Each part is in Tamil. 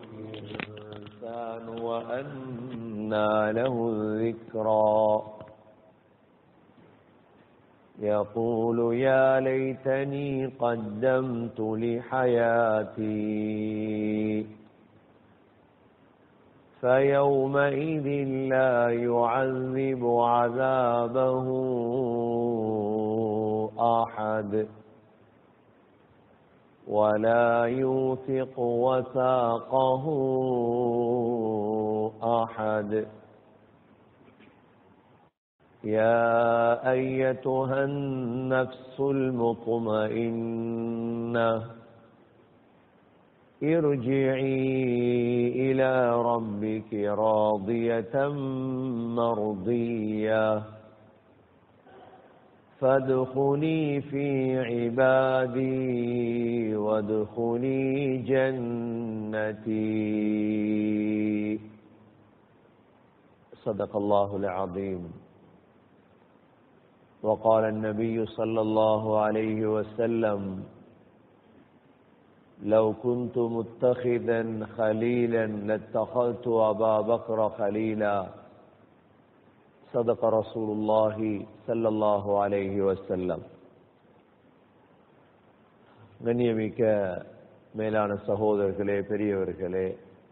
الإنسان وأنى له الذكرى يقول يا ليتني قدمت لحياتي فيومئذ لا يعذب عذابه أحد ولا يوثق وثاقه أحد يا أيتها النفس المطمئنة ارجعي إلى ربك راضية مرضية فادخلي في عبادي وادخلي جنتي صدق الله العظيم وقال النبي صلى الله عليه وسلم لو كنت متخذا خليلا لاتخذت أبا بكر خليلا صدق رسول الله صلى الله عليه وسلم கண்ணியமிக்க மேலான சகோதரர்களே பெரியவர்களே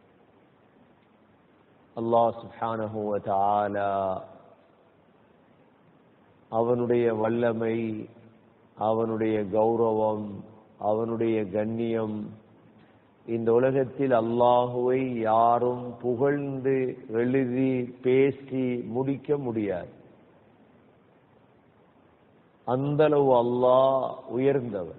அல்லாஹ் சுப்ஹானஹு வ தஆலா அவனுடைய வல்லமை அவனுடைய கௌரவம் அவனுடைய கண்ணியம் இந்த உலகத்தில் அல்லாஹுவை யாரும் புகழ்ந்து எழுதி பேசி முடிக்க முடியாது அந்தளவு அல்லாஹ் உயர்ந்தவர்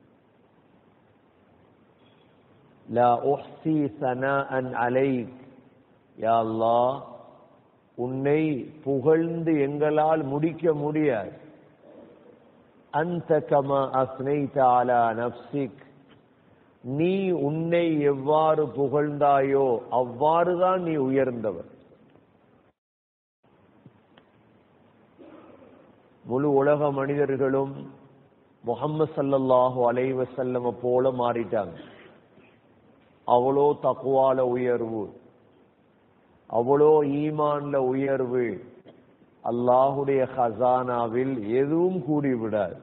லா உஹ்சி சனாஅன் அலைக் யா அல்லாஹ் உன்னை புகழ்ந்து எங்களால் முடிக்க முடியாது அந்த கமா அஸ்னைத அலா நப்சிக் நீ உன்னை எவ்வாறு புகழ்ந்தாயோ அவ்வாறுதான் நீ உயர்ந்தவர் முழு உலக மனிதர்களும் முகம்மது சல்லல்லாஹு அலைவசல்லம போல மாறிட்டாங்க அவ்வளோ தக்குவால உயர்வு அவ்வளோ ஈமான்ல உயர்வு அல்லாஹுடைய ஹசானாவில் எதுவும் கூடிவிடாது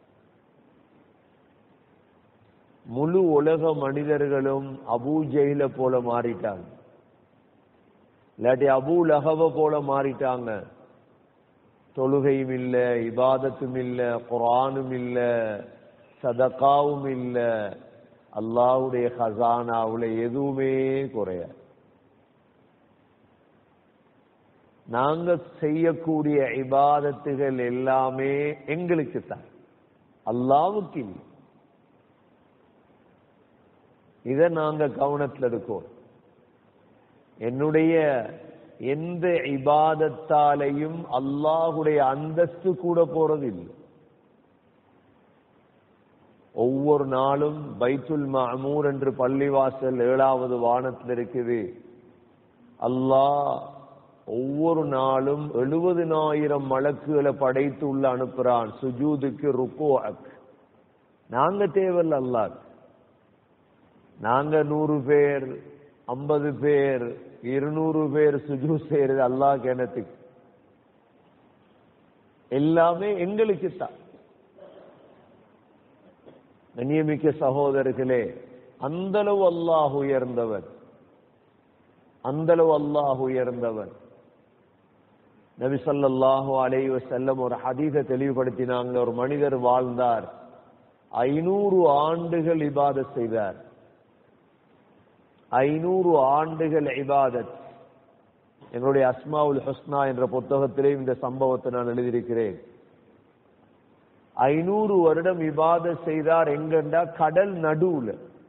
முழு உலக மனிதர்களும் அபூ ஜெயில போல மாறிட்டாங்க இல்லாட்டி அபூ லஹவ போல மாறிட்டாங்க தொழுகையும் இல்ல இபாதத்தும் இல்ல குரானும் இல்ல சதக்காவும் இல்ல அல்லாஹுடைய ஹசானாவுல எதுவுமே குறையாது நாங்க செய்யக்கூடிய இபாதத்துகள் எல்லாமே எங்களுக்கு தான் அல்லாவுக்கு இல்லை இதை நாங்க கவனத்தில் இருக்கோம் என்னுடைய எந்த இபாதத்தாலையும் அல்லாஹுடைய அந்தஸ்து கூட போறது இல்லை ஒவ்வொரு நாளும் பைத்துல் மஹமூர் என்று பள்ளிவாசல் ஏழாவது வானத்தில் இருக்குது அல்லாஹ் ஒவ்வொரு நாளும் எழுபதினாயிரம் மலக்குகளை படைத்து உள்ள அனுப்புறான் சுஜூதுக்கு ருக்கோ நாங்க தேவையில்ல அல்லாஹ் நாங்க நூறு பேர் ஐம்பது பேர் இருநூறு பேர் சுஜூ செய்யறது அல்லாஹ் கிணத்துக்கு எல்லாமே எங்களுக்கு தான் கண்ணியமிக்க சகோதரர்களே அந்தளவு அல்லாஹ் உயர்ந்தவன் அந்தளவு அல்லாஹ் உயர்ந்தவன் நபி சொல்லாஹு அலைஹி வஸல்லம் ஒரு ஹதீஸை தெளிவுபடுத்தினாங்க ஒரு மனிதர் வாழ்ந்தார் ஐநூறு ஆண்டுகள் இபாதத் செய்தார் ஐநூறு ஆண்டுகள் இபாதத் எங்களுடைய அஸ்மாவுல் ஹுஸ்னா என்ற புத்தகத்திலே இந்த சம்பவத்தை நான் எழுதியிருக்கிறேன் ஐநூறு வருடம் இபாத செய்தார் எங்கண்டா கடல் நடுவுல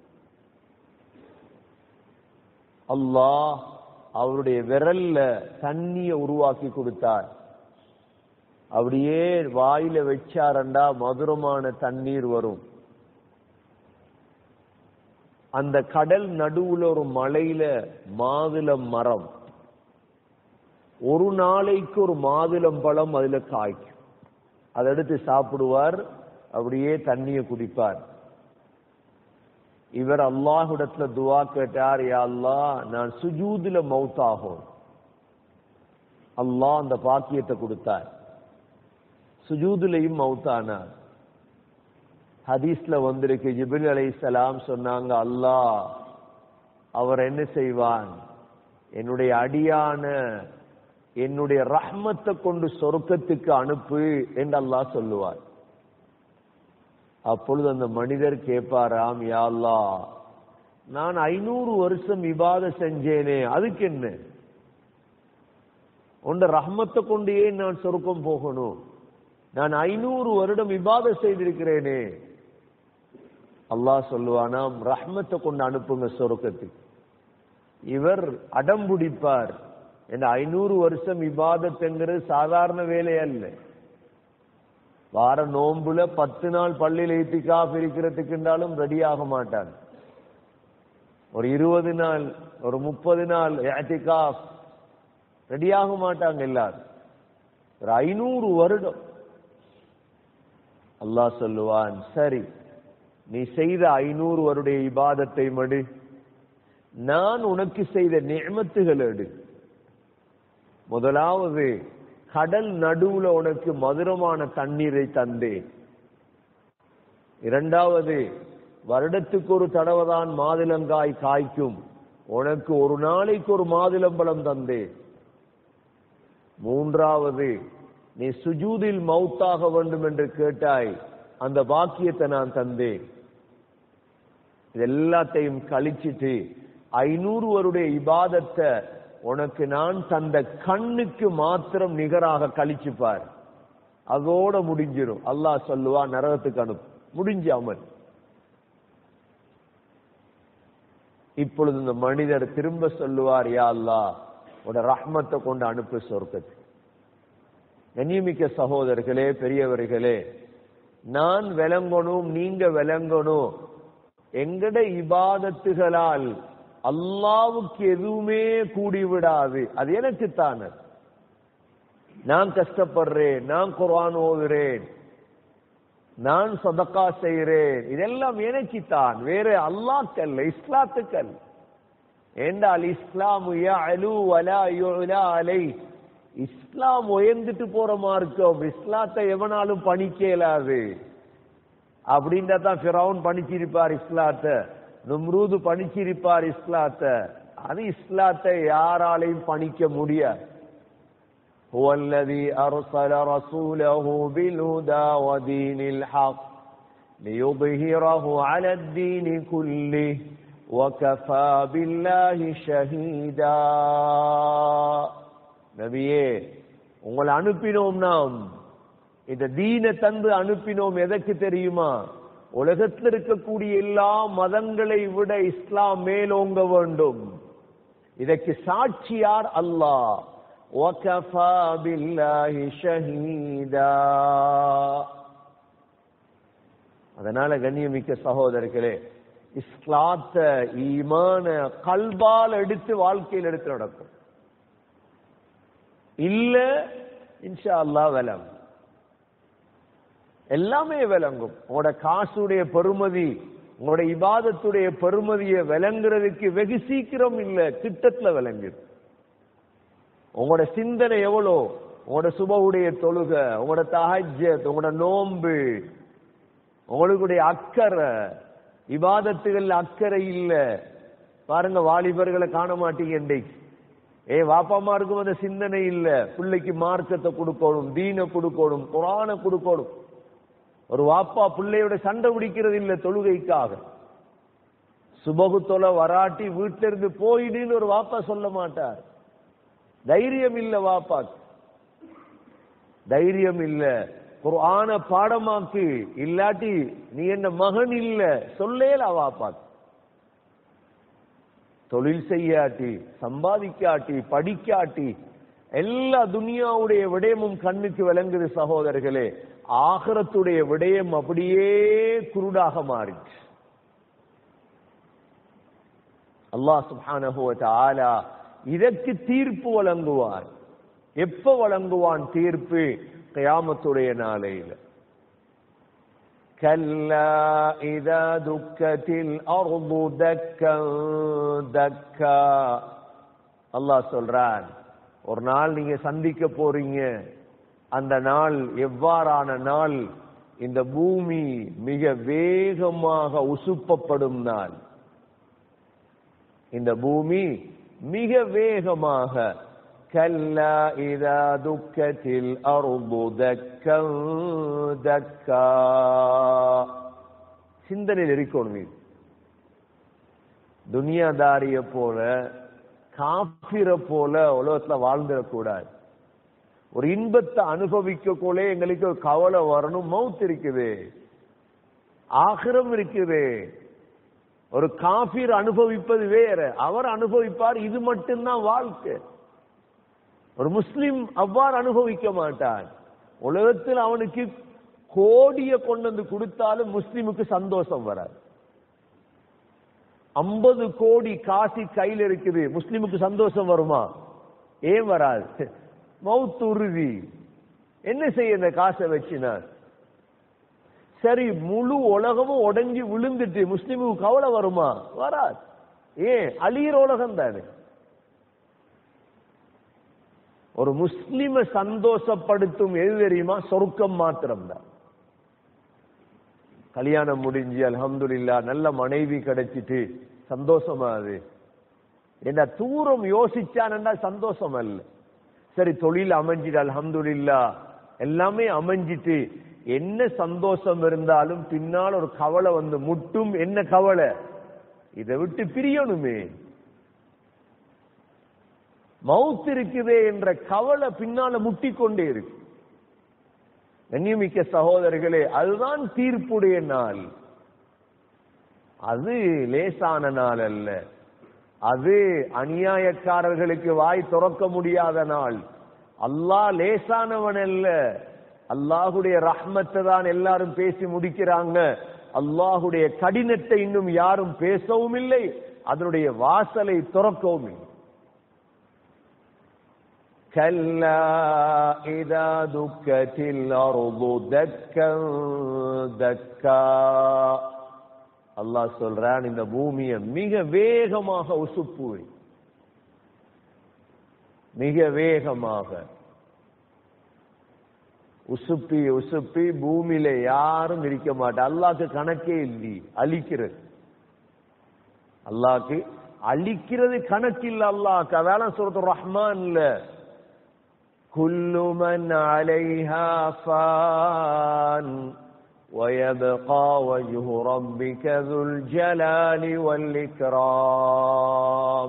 அல்லாஹ் அவருடைய விரல்ல தண்ணிய உருவாக்கி கொடுத்தார் அப்படியே வாயில வச்சாரண்டா மதுரமான தண்ணீர் வரும் அந்த கடல் நடுவுல ஒரு மலையில மாதுளம் மரம் ஒரு நாளைக்கு ஒரு மாதுளம் பழம் அதுல காய்க்கும் அதை எடுத்து சாப்பிடுவார் அப்படியே தண்ணியை குடிப்பார் இவர் அல்லாஹ்விடத்துல துவா கேட்டார் யா அல்லாஹ் நான் சுஜூதுல மௌத்தாகும் அல்லாஹ் அந்த பாக்கியத்தை கொடுத்தார் சுஜூதுலையும் மௌத்தானார் ஹதீஸ்ல வந்திருக்கு ஜிபில் அலைஹிஸ்ஸலாம் சொன்னாங்க அல்லாஹ் அவர் என்ன செய்வான் என்னுடைய அடியான என்னுடைய ரஹ்மத்தை கொண்டு சொர்க்கத்துக்கு அனுப்பு என்று அல்லாஹ் சொல்லுவார் அப்பொழுது அந்த மனிதர் கேட்பாராம் யா அல்லாஹ் நான் ஐநூறு வருஷம் இபாத செஞ்சேனே அதுக்கு என்ன உண்ட ரஹ்மத்தை கொண்டே நான் சொர்க்கம் போகணும் நான் ஐநூறு வருடம் இபாத செய்திருக்கிறேனே அல்லாஹ் சொல்லுவானாம் ரஹ்மத்தை கொண்டு அனுப்புங்க சொர்க்கத்துக்கு இவர் அடம் பிடிப்பார் இந்த ஐநூறு வருஷம் இபாதத்துங்கிறது சாதாரண வேலை அல்ல வார நோன்புல பத்து நாள் பள்ளியில் ஏத்திக்காஃப் இருக்கிறதுக்குன்றாலும் ரெடி ஆக மாட்டாங்க ஒரு இருபது நாள் ஒரு முப்பது நாள் ஏத்திகாஃப் ரெடி ஆக மாட்டாங்க எல்லாரும் ஒரு ஐநூறு வருடம் அல்லாஹ் சொல்லுவான் சரி நீ செய்த ஐநூறு வருடைய இபாதத்தை மடு நான் உனக்கு செய்த நியமத்துகள் எடு முதலாவது கடல் நடுவுல உனக்கு மதுரமான தண்ணீரை தந்தேன் இரண்டாவது வருடத்துக்கு ஒரு தடவைதான் மாதுளங்காய் காய்க்கும் உனக்கு ஒரு நாளைக்கு ஒரு மாதுளம்பழம் தந்தேன் மூன்றாவது நீ சுஜூதில் மௌத்தாக வேண்டும் என்று கேட்டாய் அந்த பாக்கியத்தை நான் தந்தேன் இது எல்லாத்தையும் கழிச்சிட்டு ஐநூறு வருடைய இபாதத்தை உனக்கு நான் தந்த கண்ணுக்கு மாத்திரம் நிகராக கழிச்சுப்பார் அதோட முடிஞ்சிடும் அல்லாஹ் சொல்லுவா நரகத்துக்கு அனுப்பு முடிஞ்ச அமல் இப்பொழுது இந்த மனிதர் திரும்ப சொல்லுவார் யா அல்லாஹ் உட ரஹ்மத்தை கொண்டு அனுப்பு சொர்க்கத்து கண்ணியமிக்க சகோதரர்களே பெரியவர்களே நான் விளங்கணும் நீங்க விளங்கணும் எங்கட இபாதத்துகளால் அல்லாவுக்கு எதுவுமே கூடி விடாது அது எனக்கு தானே நான் கஷ்டப்படுறேன் நான் குர்ஆன் ஓதுறேன் நான் சதக்கா செய்கிறேன் இதெல்லாம் எனக்கு தான் வேற அல்லாக்கல்ல இஸ்லாத்துக்கல் என்றால் இஸ்லாம் யஅலு வலா யுலா அலை இஸ்லாம் உயர்ந்துட்டு போற மார்க்கம் இஸ்லாத்தை எவனாலும் பணிக்க இயலாது அப்படின்றா தான் ஃபிரௌன் பணிச்சிருப்பார் இஸ்லாத்தை நும்ரூது பணிச்சிருப்பார் இஸ்லாத்தை அது இஸ்லாத்தை யாராலையும் பணிக்க முடியாது هو الذي أرسل رسوله بالهدى ودين الحق ليظهره على الدين كله وكفى بالله شهيدا நபியே உங்களை அனுப்பினோம் நாம் இந்த தீன தந்து அனுப்பினோம் எதற்கு தெரியுமா உலகத்தில் இருக்கக்கூடிய எல்லா மதங்களை விட இஸ்லாம் மேலோங்க வேண்டும் இதற்கு சாட்சியார் அல்லாஹ் وكفى بالله شهيدا அதனால கண்ணியமிக்க சகோதரர்களே இஸ்லாத்த ஈமான கல்பால் எடுத்து வாழ்க்கையில் எடுத்து நடக்கும் இல்ல இன்ஷா அல்லாஹ் விளங்கும் எல்லாமே விளங்கும் உங்களோட காசுடைய பெருமதி உங்களோட இபாதத்துடைய பெருமதியை விளங்குறதுக்கு வெகு சீக்கிரம் இல்ல கிட்டத்துல விளங்குது உங்களோட சிந்தனை எவ்வளோ உங்களோட சுபவுடைய தொழுக உங்களோட தஹஜத் உங்களோட நோன்பு உங்களுடைய அக்கறை இபாதத்துகள் அக்கறை இல்ல பாருங்க வாலிபர்களை காண மாட்டீங்க இன்றைக்கு ஏ வாப்பாமாருக்கும் அந்த சிந்தனை இல்ல பிள்ளைக்கு மார்க்கத்தை கொடுக்கணும் தீனை கொடுக்கணும் குரானை கொடுக்கணும் ஒரு வாப்பா பிள்ளையோட சண்டை பிடிக்கிறது இல்ல தொழுகைக்காக சுபகு தொலை வராட்டி வீட்டில இருந்து போயிடுன்னு ஒரு வாப்பா சொல்ல மாட்டார் தைரியம் இல்ல வாப்பாக்கு தைரியம் இல்ல குர்ஆன பாடமாக்கு இல்லாட்டி நீ என்ன மகன் இல்ல சொல்லேல வாப்பாக்கு தொழில் செய்யாட்டி சம்பாதிக்காட்டி படிக்காட்டி எல்லா துனியாவுடைய விடயமும் கண்ணுக்கு விளங்குது சகோதரர்களே ஆகரத்துடைய விடயம் அப்படியே குருடாக மாறிச்சு அல்லாஹ் சுப்ஹானஹு வ தஆலா இதற்கு தீர்ப்பு வழங்குவார் எப்ப வழங்குவான் தீர்ப்பு கயாமத்துடைய நாளையில كلا إذا دكت الأرض دكا دكا அல்லாஹ் சொல்றான் ஒரு நாள் நீங்க சந்திக்க போறீங்க அந்த நாள் எவ்வாறான நாள் இந்த பூமி மிக வேகமாக உசுப்பப்படும் நாள் இந்த பூமி மிக வேகமாக கல்லா இதா துக்கத்தில் அருபு தக்கம் தக்கா சிந்தனையில் இருக்கணும் இது துனியாதாரிய போல காபிர போல உலகத்துல வாழ்ந்துடக்கூடாது ஒரு இன்பத்தை அனுபவிக்க போல எங்களுக்கு ஒரு கவலை வரணும் மவுத் இருக்குது ஆகிரம் இருக்குது ஒரு காபீர் அனுபவிப்பது வேற அவர் அனுபவிப்பார் இது மட்டும்தான் வாழ்க்கை ஒரு முஸ்லிம் அவ்வாறு அனுபவிக்க மாட்டான் உலகத்தில் அவனுக்கு கோடிய கொண்டு வந்து கொடுத்தாலும் முஸ்லிமுக்கு சந்தோஷம் வராது ஐம்பது கோடி காசி கையில் இருக்குது முஸ்லிமுக்கு சந்தோஷம் வருமா ஏன் வராது மவுத் உறுதி என்ன செய்ய இந்த காசை வச்சினார் சரி முழு உலகமும் உடஞ்சி விழுந்துட்டு முஸ்லிமுக்கு கவலை வருமா வராது ஏன் அழியிற உலகம் தானே ஒரு முஸ்லிம சந்தோஷப்படுத்தும் எது தெரியுமா சொர்க்கம் மாத்திரம் தான் கல்யாணம் முடிஞ்சு அல்ஹம்துலில்லா நல்ல மனைவி கிடைச்சிட்டு சந்தோஷமா அது என்ன தூரம் யோசிச்சானண்டா சந்தோஷம் அல்ல சரி தொழில் அமைஞ்சிட்டு அல்ஹம்துலில்லா எல்லாமே அமைஞ்சிட்டு என்ன சந்தோஷம் இருந்தாலும் பின்னால் ஒரு கவலை வந்து முட்டும் என்ன கவலை இதை விட்டு பிரியணுமே மவுத் இருக்குதே என்ற கவலை பின்னால முட்டிக்கொண்டே இருக்கு கண்ணியமிக்க சகோதரர்களே அதுதான் தீர்ப்புடைய நாள் அது லேசான நாள் அல்ல அது அநியாயக்காரர்களுக்கு வாய் துறக்க முடியாத நாள் அல்லாஹ் லேசானவன் அல்ல அல்லாஹுடைய ரஹ்மத்தை தான் எல்லாரும் பேசி முடிக்கிறாங்க அல்லாஹுடைய கடினத்தை இன்னும் யாரும் பேசவும் இல்லை அதனுடைய வாசலை துறக்கவும் இல்லை كلا إذا دكت الأرض دكا دكا அல்லாஹ் சொல்றான் இந்த பூமியை மிக வேகமாக உசுப்புவை மிக வேகமாக உசுப்பி உசுப்பி பூமியில யாரும் இருக்க மாட்டா அல்லாஹ்க்கு கணக்கே இல்லை அழிக்கிறது அல்லாஹ்க்கு அழிக்கிறது கணக்கு இல்ல அல்லாஹ்க்கு அதால சொல்றது ரஹ்மான்ல كل من عليها فان ويبقى وجه ربك ذو الجلال والإكرام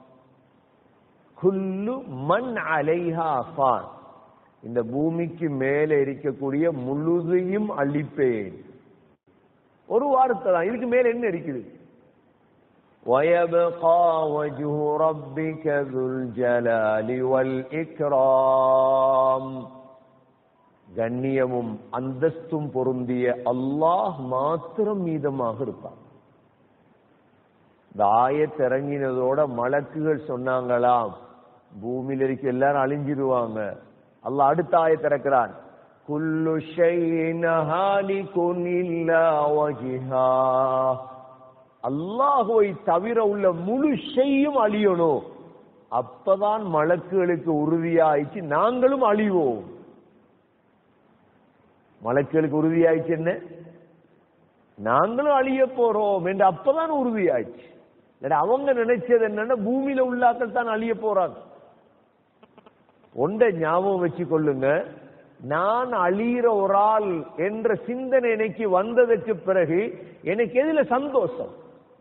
كل من عليها فان இந்த பூமிக்கு மேலே இருக்கக்கூடிய முழுதையும் அழிப்பேன் ஒரு வார்த்தை தான் இதுக்கு மேல என்ன இருக்குது ويبقى وجه ربك ذو الجلال والإكرام கண்ணியமும் அந்தஸ்தும் பொருந்திய அல்லாஹ் மாத்திரம் மீதமாக இருப்பான் இந்த ஆயத் இறங்கினதோட மலக்குகள் சொன்னாங்களாம் பூமியில இருக்க எல்லாரும் அழிஞ்சிருவாங்க அல்லாஹ் அடுத்த ஆயத் இறக்கிறான் குல்லு ஷைஇன் ஹாலிகுன் இல்லா வஜ்ஹா அல்லாஹுவை தவிர உள்ள முழு செய்யும் அழியணும் அப்பதான் மலக்குகளுக்கு உறுதியாயிச்சு நாங்களும் அழிவோம் மலக்குகளுக்கு உறுதியாயிச்சு என்ன நாங்களும் அழிய போறோம் என்று அப்பதான் உறுதியாயிடுச்சு இல்ல அவங்க நினைச்சது என்னன்னா பூமியில உள்ளாக்கள் தான் அழிய போறாங்க ஒன்றை ஞாபகம் வச்சு கொள்ளுங்க நான் அழியிற ஒரு ஆள் என்ற சிந்தனை எனக்கு வந்ததற்கு பிறகு எனக்கு எதுல சந்தோஷம்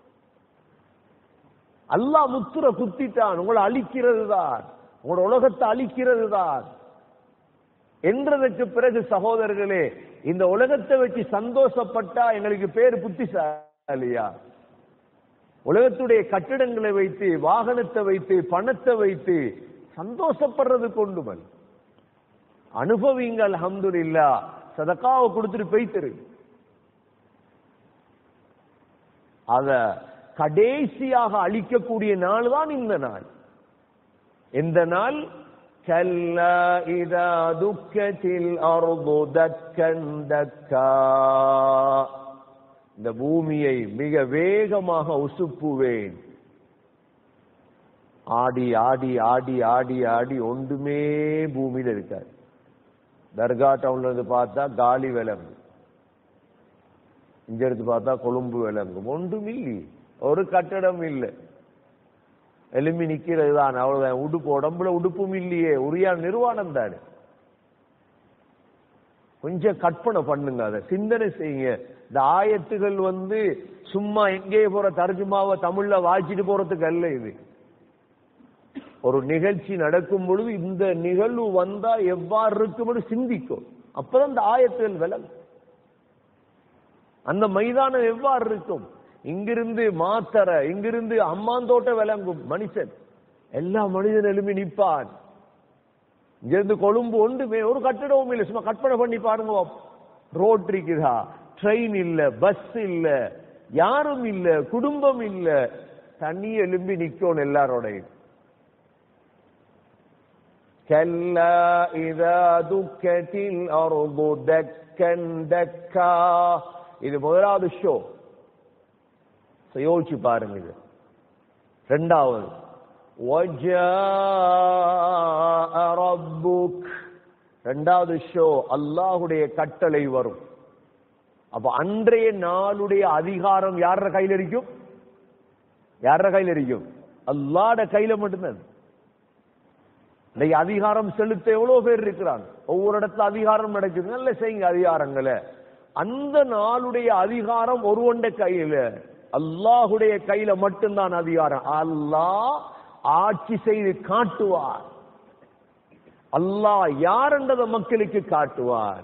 அல்லாஹ் முத்துர குத்திட்டான் உங்களை அழிக்கிறது தான் உங்களோட உலகத்தை அழிக்கிறது தான் என்றதற்கு பிறகு சகோதரர்களே இந்த உலகத்தை வச்சு சந்தோஷப்பட்டா எங்களுக்கு பேர் புத்திசாலியா உலகத்துடைய கட்டிடங்களை வைத்து வாகனத்தை வைத்து பணத்தை வைத்து சந்தோஷப்படுறது கொண்டுமல் அனுபவிங்கள் அல்ஹம்துலில்லா சதக்காவை கொடுத்துட்டு போய்த்திரு அத கடைசியாக அழிக்கக்கூடிய நாள் தான் இந்த நாள் எந்த நாள் كلا إذا دكت الأرض دكا دكا இந்த பூமியை மிக வேகமாக உசுப்புவேன் ஆடி ஆடி ஆடி ஆடி ஆடி ஒன்றுமே பூமியில இருக்காது தர்கா டவுன்ல இருந்து பார்த்தா காலி விலங்கு இங்க இருந்து பார்த்தா கொழும்பு விலங்கும் ஒன்றும் இல்லையே ஒரு கட்டடம் இல்லை எலும்பி நிக்கிறது தான் அவ்வளவுதான் உடுப்பு உடம்புல உடுப்பும் இல்லையே உரியா நிர்வாணம் தானே கொஞ்சம் கற்பனை பண்ணுங்க அதை சிந்தனை செய்யுங்க இந்த ஆயத்துகள் வந்து சும்மா எங்கே போற தர்ஜுமாவை தமிழ்ல வாய்ச்சிட்டு போறதுக்கு அல்ல இது ஒரு நிகழ்ச்சி நடக்கும் பொழுது இந்த நிகழ்வு வந்தா எவ்வாறு இருக்கும்னு சிந்திக்கும் அப்பதான் இந்த ஆயத்துகள் விலகும் அந்த மைதானம் எவ்வாறு இருக்கும் இங்கிருந்து மாத்தர இங்கிருந்து அம்மாந்தோட்ட விளங்கும் மனுஷன் எல்லா மனிதன் எழுப்பி நிற்பான் இங்கிருந்து கொழும்பு ஒன்றுமே ஒரு கட்டிடமும் இல்லை சும்மா கற்பனை பண்ணி பாருங்க ரோட் இருக்குதா ட்ரெயின் இல்ல பஸ் இல்ல யாரும் இல்ல குடும்பம் இல்ல தண்ணி எழும்பி நிக்கணும் எல்லாரோடையும் كلا إذا دكت الأرض دكا دكا இது முதலாவது ஷோ யோசிச்சு பாருங்க இது ரெண்டாவது وَجَاءَ رَبُّكَ ரெண்டாவது ஷோ அல்லாஹுடைய கட்டளை வரும் அப்ப அன்றைய நாளுடைய அதிகாரம் யார கையில் இருக்கும் யார கையில் இருக்கும் அல்லாட கையில மட்டும்தான் இன்னைக்கு அதிகாரம் செலுத்த எவ்வளவு பேர் இருக்கிறாங்க ஒவ்வொரு இடத்துல அதிகாரம் நடக்குது நல்ல செய்யுங்க அதிகாரங்களை அந்த நாளுடைய அதிகாரம் ஒருவண்ட கையில அல்லாஹுடைய கையில மட்டும்தான் அதிகாரம் அல்லாஹ் ஆட்சி செய்து காட்டுவார் அல்லாஹ் யார் என்றதை மக்களுக்கு காட்டுவார்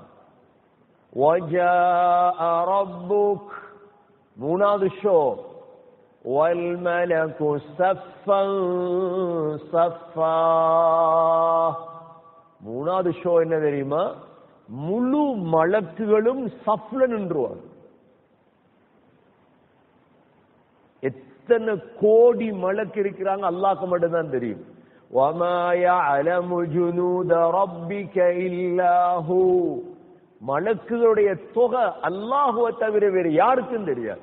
وَجَاءَ رَبُّكَ மூணாவது ஷோ وَالْمَلَكُ صَفًّا صَفًّا மூணாவது ஷோ என்ன தெரியுமா முழு மலக்குகளும் சஃப்ல நின்றுவாங்க எத்தனை கோடி மலக்கு இருக்கிறாங்க அல்லாஹ்க்கு மட்டும்தான் தெரியும் وَمَا يَعْلَمُ جُنُودَ رَبِّكَ إِلَّا هُوَ மலக்குகளுடைய தொகை அல்லாஹுவை தவிர வேறு யாருக்கும் தெரியாது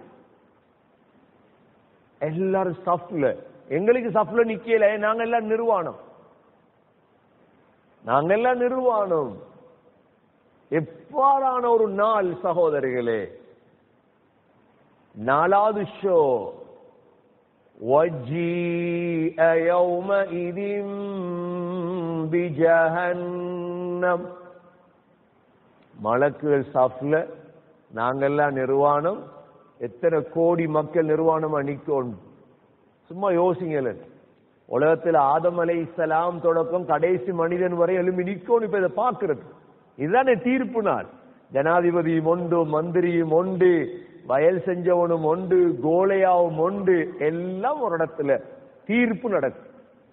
எல்லாரும் சஃப்ல எங்களுக்கு சஃப்ல நிக்கல நாங்க எல்லாம் நிர்வாணம் நாங்க எல்லாம் நிர்வாணம் எவ்வாறான ஒரு நாள் சகோதரிகளே நாலாவது ஷோ وَجِيءَ يَوْمَئِذٍ بِجَهَنَّمَ மலக்குகள் சாஃப்ல நாங்கெல்லாம் நிர்வாணம் எத்தனை கோடி மக்கள் நிர்வாணமா நிக்கணும் சும்மா யோசிங்கல உலகத்தில் ஆதம் அலை சலாம் தொடக்கம் கடைசி மனிதன் வரை எழுப்பி நிக்கணும் இப்ப இதை பாக்குறது இதுதானே தீர்ப்பு நாள் ஜனாதிபதியும் ஒன்று மந்திரியும் ஒன்று வயல் செஞ்சவனும் ஒன்று கோலையாவும் ஒன்று எல்லாம் ஒரு இடத்துல தீர்ப்பு நடக்கும்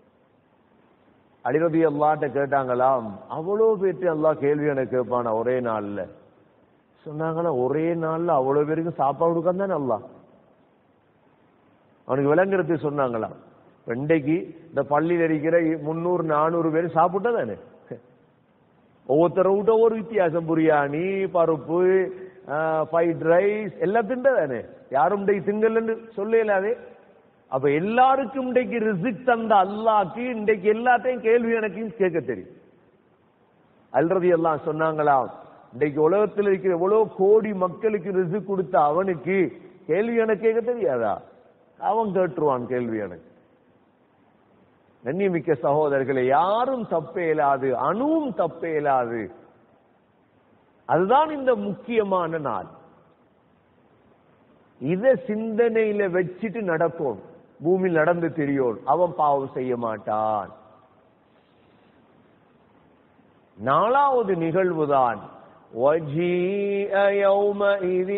அலிரதி அல்லாட்ட கேட்டாங்களாம் அவ்வளவு பேர்த்து அல்லா கேள்வி எனக்கு கேட்பான ஒரே நாள்ல சொன்னாங்களா ஒரே நாள்ல அவ்வளவு பேருக்கு சாப்பாடு கொடுக்க தானே அல்லா அவனுக்கு விளங்குறது சொன்னாங்களாம் இன்றைக்கு இந்த பள்ளியில் இருக்கிற முன்னூறு நானூறு பேர் சாப்பிட்டா தானே ஒவ்வொருத்தர விட்ட ஒரு வித்தியாசம் பிரியாணி பருப்பு ஃப்ரைட் ரைஸ் எல்லாம் திண்டதானே யாரும் இன்றைக்கு திங்கலன்னு சொல்லலாதே அப்ப எல்லாருக்கும் இன்றைக்கு ரிசிக் தந்த அல்லாக்கு இன்றைக்கு எல்லாத்தையும் கேள்வி எனக்கு கேட்க தெரியும் அல்றது எல்லாம் சொன்னாங்களாம் இன்றைக்கு உலகத்தில் இருக்கிற எவ்வளவு கோடி மக்களுக்கு ரிசிக் கொடுத்த அவனுக்கு கேள்வி எனக்கு கேட்க தெரியாதா அவன் கேட்டுருவான் கேள்வி எனக்கு கண்ணியமிக்க சகோதரர்களை யாரும் தப்பே இயலாது அணுவும் தப்பே இயலாது அதுதான் இந்த முக்கியமான நாள் இத சிந்தனையில வச்சுட்டு நடக்கும் பூமியில் நடந்து தெரியோன் அவன் பாவம் செய்ய மாட்டான் நாலாவது நிகழ்வுதான் وَجِيءَ يَوْمَئِذٍ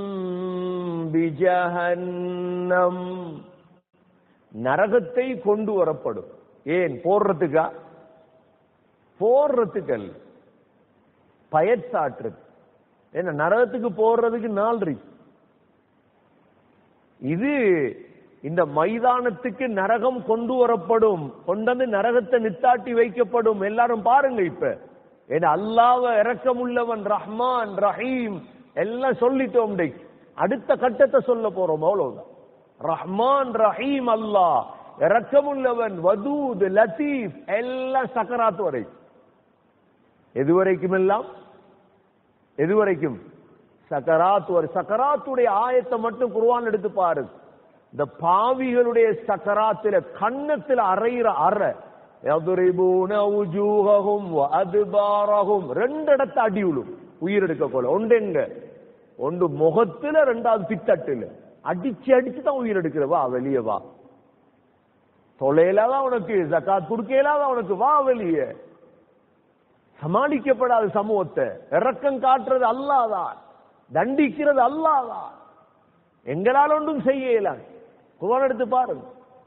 بِجَهَنَّمْ நரகத்தை கொண்டு வரப்படும் ஏன் போடுறதுக்கா போடுறதுக்கு அல்ல பயச்சாற்றுது ஏன்னா நரகத்துக்கு போடுறதுக்கு நாள் இருக்கு இது இந்த மைதானத்துக்கு நரகம் கொண்டு வரப்படும் கொண்டு வந்து நரகத்தை நித்தாட்டி வைக்கப்படும் எல்லாரும் பாருங்க இப்ப ஏன்னா அல்லாவ இரக்கமுள்ளவன் ரஹ்மான் ரஹீம் எல்லாம் சொல்லிட்டோம் இன்னைக்கு. அடுத்த கட்டத்தை சொல்ல போறோம் அவ்வளவுதான் ரஹ்மான் ரஹீம் அல்லாஹ் இரக்கமுள்ளவன் வதூத் லத்தீப் எல்லாம் சக்கராத்து வரை எதுவரைக்கும் எல்லாம் எதுவரைக்கும் சக்கராத் வரை சக்கராத்துடைய ஆயத்தை மட்டும் குர்ஆன் எடுத்து பாரு இந்த பாவிகளுடைய சக்கராத்துல கன்னத்துல அறையிற அறை يضربون وجوههم وأدبارهم ரெண்டு இடத்த அடி விழும் உயிர் எடுக்க போல ஒன்று எங்க ஒன்று முகத்துல ரெண்டாவது பித்தட்டுல அடிச்சு அடிச்சு தான் உயிர் எடுக்கிற வா வெளியே வா தொலையிலாதான் உனக்கு ஜக்காத் குடுக்கலாதான் உனக்கு வா வெளியே சமாளிக்கப்படாத சமூகத்தை இறக்கம் காட்டுறது அல்லாதான் தண்டிக்கிறது அல்லாதான் எங்களால் ஒன்றும் செய்ய இயலாது குரான் எடுத்து பாருங்க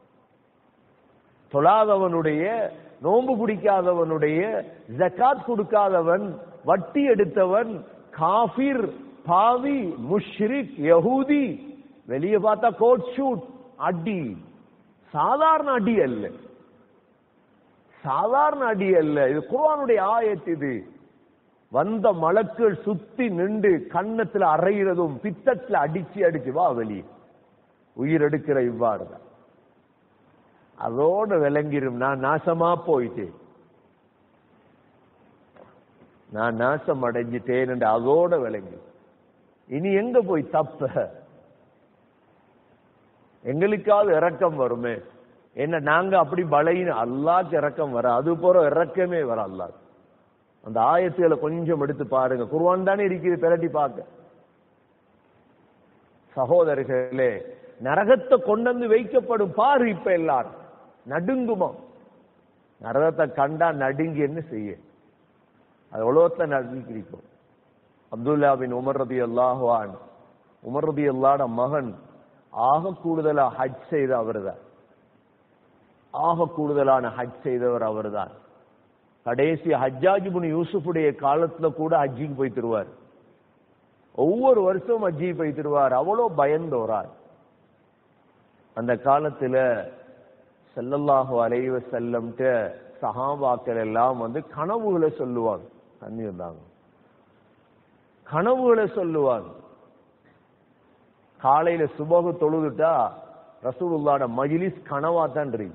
தொழாதவனுடைய நோன்பு பிடிக்காதவனுடைய ஜக்காத் கொடுக்காதவன் வட்டி எடுத்தவன் காஃபிர் பாவி முஷ்ரிக் யஹூதி வெளியே பார்த்தா கோட் ஷூட் அடி சாதாரண அடி அல்ல சாதாரண அடி அல்ல இது குர்ஆனுடைய ஆயத் இது வந்த மலக்கள் சுத்தி நின்று கன்னத்துல அறையிறதும் பித்தத்துல அடிச்சு அடிச்சு வா வெளியே உயிர் எடுக்கிற இவ்வாறு தான் அதோட விளங்கிரும் நான் நாசமா போயிட்டேன் நான் நாசம் அடைஞ்சிட்டேன் என்று அதோட விளங்கி இனி எங்க போய் தப்ப எங்களுக்காவது இறக்கம் வருமே என்ன நாங்க அப்படி பலைன்னு அல்லாக்கு இறக்கம் வர அது போற இறக்கமே வர அல்லாஹ் அந்த ஆயத்துகளை கொஞ்சம் எடுத்து பாருங்க குர்வான் தானே இருக்குது பிரட்டி பார்க்க சகோதரர்களே நரகத்தை கொண்டு வந்து வைக்கப்படும் பாரு இப்ப எல்லாரும் நடுங்குமா நரகத்தை கண்டா நடுங்கி என்ன செய்ய அது உலகத்தை நடுங்கிருக்கும் அப்துல்லா பின் உமர் ரதி அல்லாஹான் உமர் ரதி அல்லாட மகன் ஆக கூடுதலா ஹஜ் செய்த அவர்தான் ஆக கூடுதலான ஹஜ் செய்தவர் அவர்தான் கடைசி ஹஜ்ஜாஜிபுன் யூசுஃபுடைய காலத்துல கூட ஹஜ்ஜிக்கு போய் தருவார் ஒவ்வொரு வருஷமும் ஹஜ்ஜி போய் தருவார் அவ்வளோ பயந்தோரார் அந்த காலத்துல ஸல்லல்லாஹு அலைஹி வஸல்லம்ட்ட சஹாபாக்கள் எல்லாம் வந்து கனவுகளை சொல்லுவாங்க தண்ணி வந்தாங்க கனவுகளை சொல்லுவாங்க காலையில சுபகு தொழுதுட்டா ரசூலுல்லாட மஜ்லிஸ் கனவா தான் இருக்கு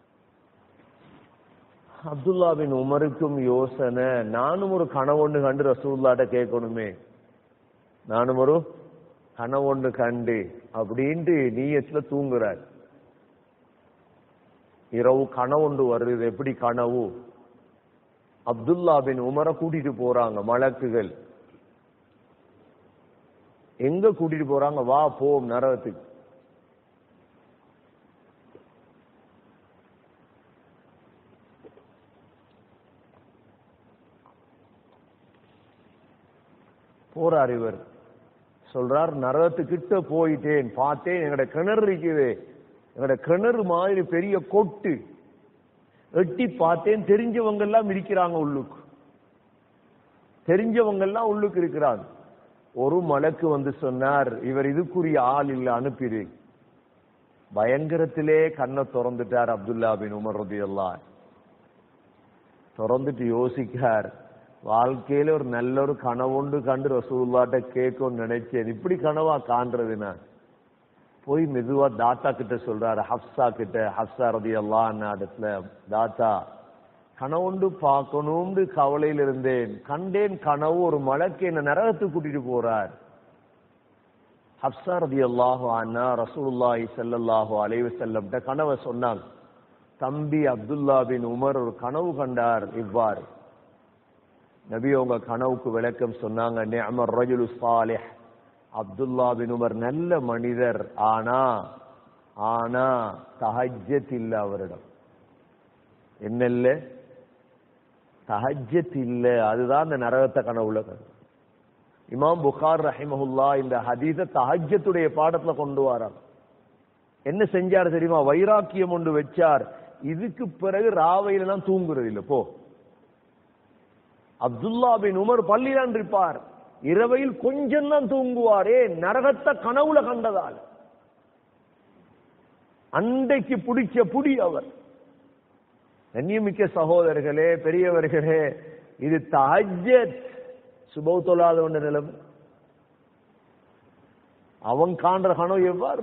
அப்துல்லா பின் உமருக்கும் யோசனை நானும் ஒரு கனவொன்று கண்டு ரசூல்லாட்ட கேட்கணுமே நானும் ஒரு கனவொன்று கண்டு அப்படின்ட்டு நீயத்துல தூங்குறார் இரவு கனவுண்டு வருது எப்படி கனவு அப்துல்லா பின் உமரை கூட்டிட்டு போறாங்க மலக்குகள் எங்க கூட்டிட்டு போறாங்க வா போம் நரகத்துக்கு போறார் இவர் சொல்றார் நரகத்துக்கிட்ட போயிட்டேன் பார்த்தேன் எங்கட கிணறு இருக்குது எங்கட கிணறு மாதிரி பெரிய கொட்டு எட்டி பார்த்தேன் தெரிஞ்சவங்க எல்லாம் இருக்கிறாங்க உள்ளுக்கு தெரிஞ்சவங்க எல்லாம் உள்ளுக்கு இருக்கிறாங்க ஒரு மலக்கு வந்து சொன்னார் இவர் இதுக்குரிய ஆள் இல்ல அனுப்பிடு பயங்கரத்திலே கண்ணை திறந்துட்டார் அப்துல்லா பின் உமர் ரதியல்லாஹ் திறந்துட்டு யோசிக்கார் வாழ்க்கையில ஒரு நல்ல ஒரு கனவுண்டு கண்டு ரசூல்லாட்ட கேட்கும்னு நினைச்சேன் இப்படி கனவா காண்றது நான் போய் மெதுவா தாத்தா கிட்ட சொல்றாரு ஹப்சா கிட்ட ஹப்சா ரதி எல்லாம் இடத்துல தாத்தா கனவுண்டு பார்க்கணும்னு கவலையில் இருந்தேன் கண்டேன் கனவு ஒரு மலக்கு என்ன நரகத்துக்கு கூட்டிட்டு போறார் ஹப்சா ரதி அல்லாஹு அண்ணா ரசூலுல்லாஹி ஸல்லல்லாஹு அலைஹி வஸல்லம் கனவை சொன்னாங்க தம்பி அப்துல்லா பின் உமர் ஒரு கனவு கண்டார் இவ்வாறு நபி உங்க கனவுக்கு விளக்கம் சொன்னாங்க நிஅமர் ரஜுலு சாலிஹ் அப்துல்லா பின் உமர் நல்ல மனிதர் ஆனா ஆனா தஹஜ்ஜத் இல்ல அவரிடம் என்ன இல்ல தஹஜ்ஜத் இல்ல அதுதான் இந்த நரகத்தை கனவுல கண்டு இமாம் புகார் ரஹிமஹுல்லா இந்த ஹதீஸ தஹஜ்ஜத்துடைய பாடத்துல கொண்டு வராங்க என்ன செஞ்சார் தெரியுமா வைராக்கியம் ஒன்று வச்சார் இதுக்கு பிறகு ராவையில எல்லாம் தூங்குறது இல்ல போ அப்துல்லா பின் உமர் பள்ளிதான் இருப்பார் இரவையில் கொஞ்சம் தான் தூங்குவாரே நரகத்தை கனவுல கண்டதால் அண்டைக்கு பிடிச்ச புடி அவர் கண்ணியமிக்க சகோதரர்களே பெரியவர்களே இது தஹஜத் சுபவ தொழாதவன் நிலம் அவன் காண்ற கனவு எவ்வாறு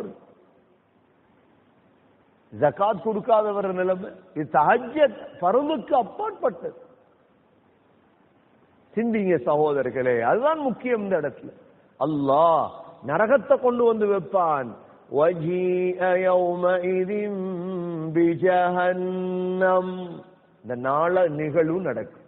ஜகாத் கொடுக்காதவர் நிலைமை இது தஹஜத் பருவுக்கு அப்பாற்பட்டது சிந்திங்க சகோதரர்களே அதுதான் முக்கியம் இந்த இடத்துல அல்லாஹ் நரகத்தை கொண்டு வந்து வைப்பான் وَجِيءَ يَوْمَئِذٍ بِجَهَنَّمْ இந்த நாள நிகழ்வு நடக்கும்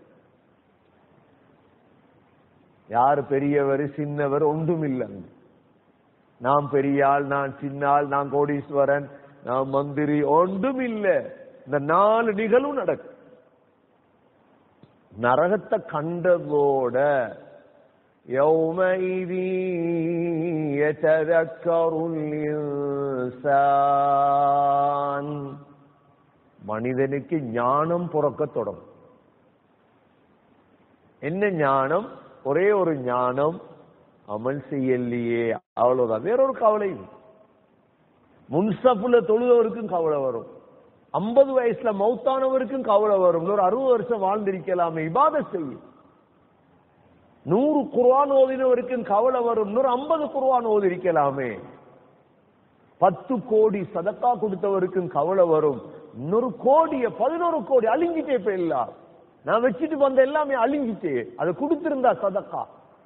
யார் பெரியவர் சின்னவர் ஒன்றும் இல்லை நான் பெரியாள் நான் சின்னாள் நான் கோடீஸ்வரன் நான் மந்திரி ஒன்றும் இல்லை இந்த நாலு நிகழ்வு நடக்கும் நரகத்தை கண்டதோட يومئذ يتذكر الإنسان மனிதனுக்கு ஞானம் புறக்க தொடங்கும் என்ன ஞானம் ஒரே ஒரு ஞானம் அமல் செய்யலையே அவ்வளவுதான் வேறொரு கவலை இல்லை. முன்சப்புல தொழுதவருக்கும் கவலை வரும் ஐம்பது வயசுல மௌத்தானவருக்கும் கவலை வரும் ஒரு அறுபது வருஷம் வாழ்ந்திருக்கலாமே இபாத செய்யும் நூறு குர்ஆன் ஓதினவருக்கும் கவலை வரும் நூறு ஐம்பது குர்ஆன் ஓதி இருக்கலாமே பத்து கோடி சதக்கா கொடுத்தவருக்கும் கவலை வரும் இன்னொரு கோடிய பதினோரு கோடி அழிஞ்சிட்டே இப்ப எல்லாம் நான் வச்சுட்டு வந்த எல்லாமே அழிஞ்சிட்டு அதை கொடுத்திருந்தா சதக்கா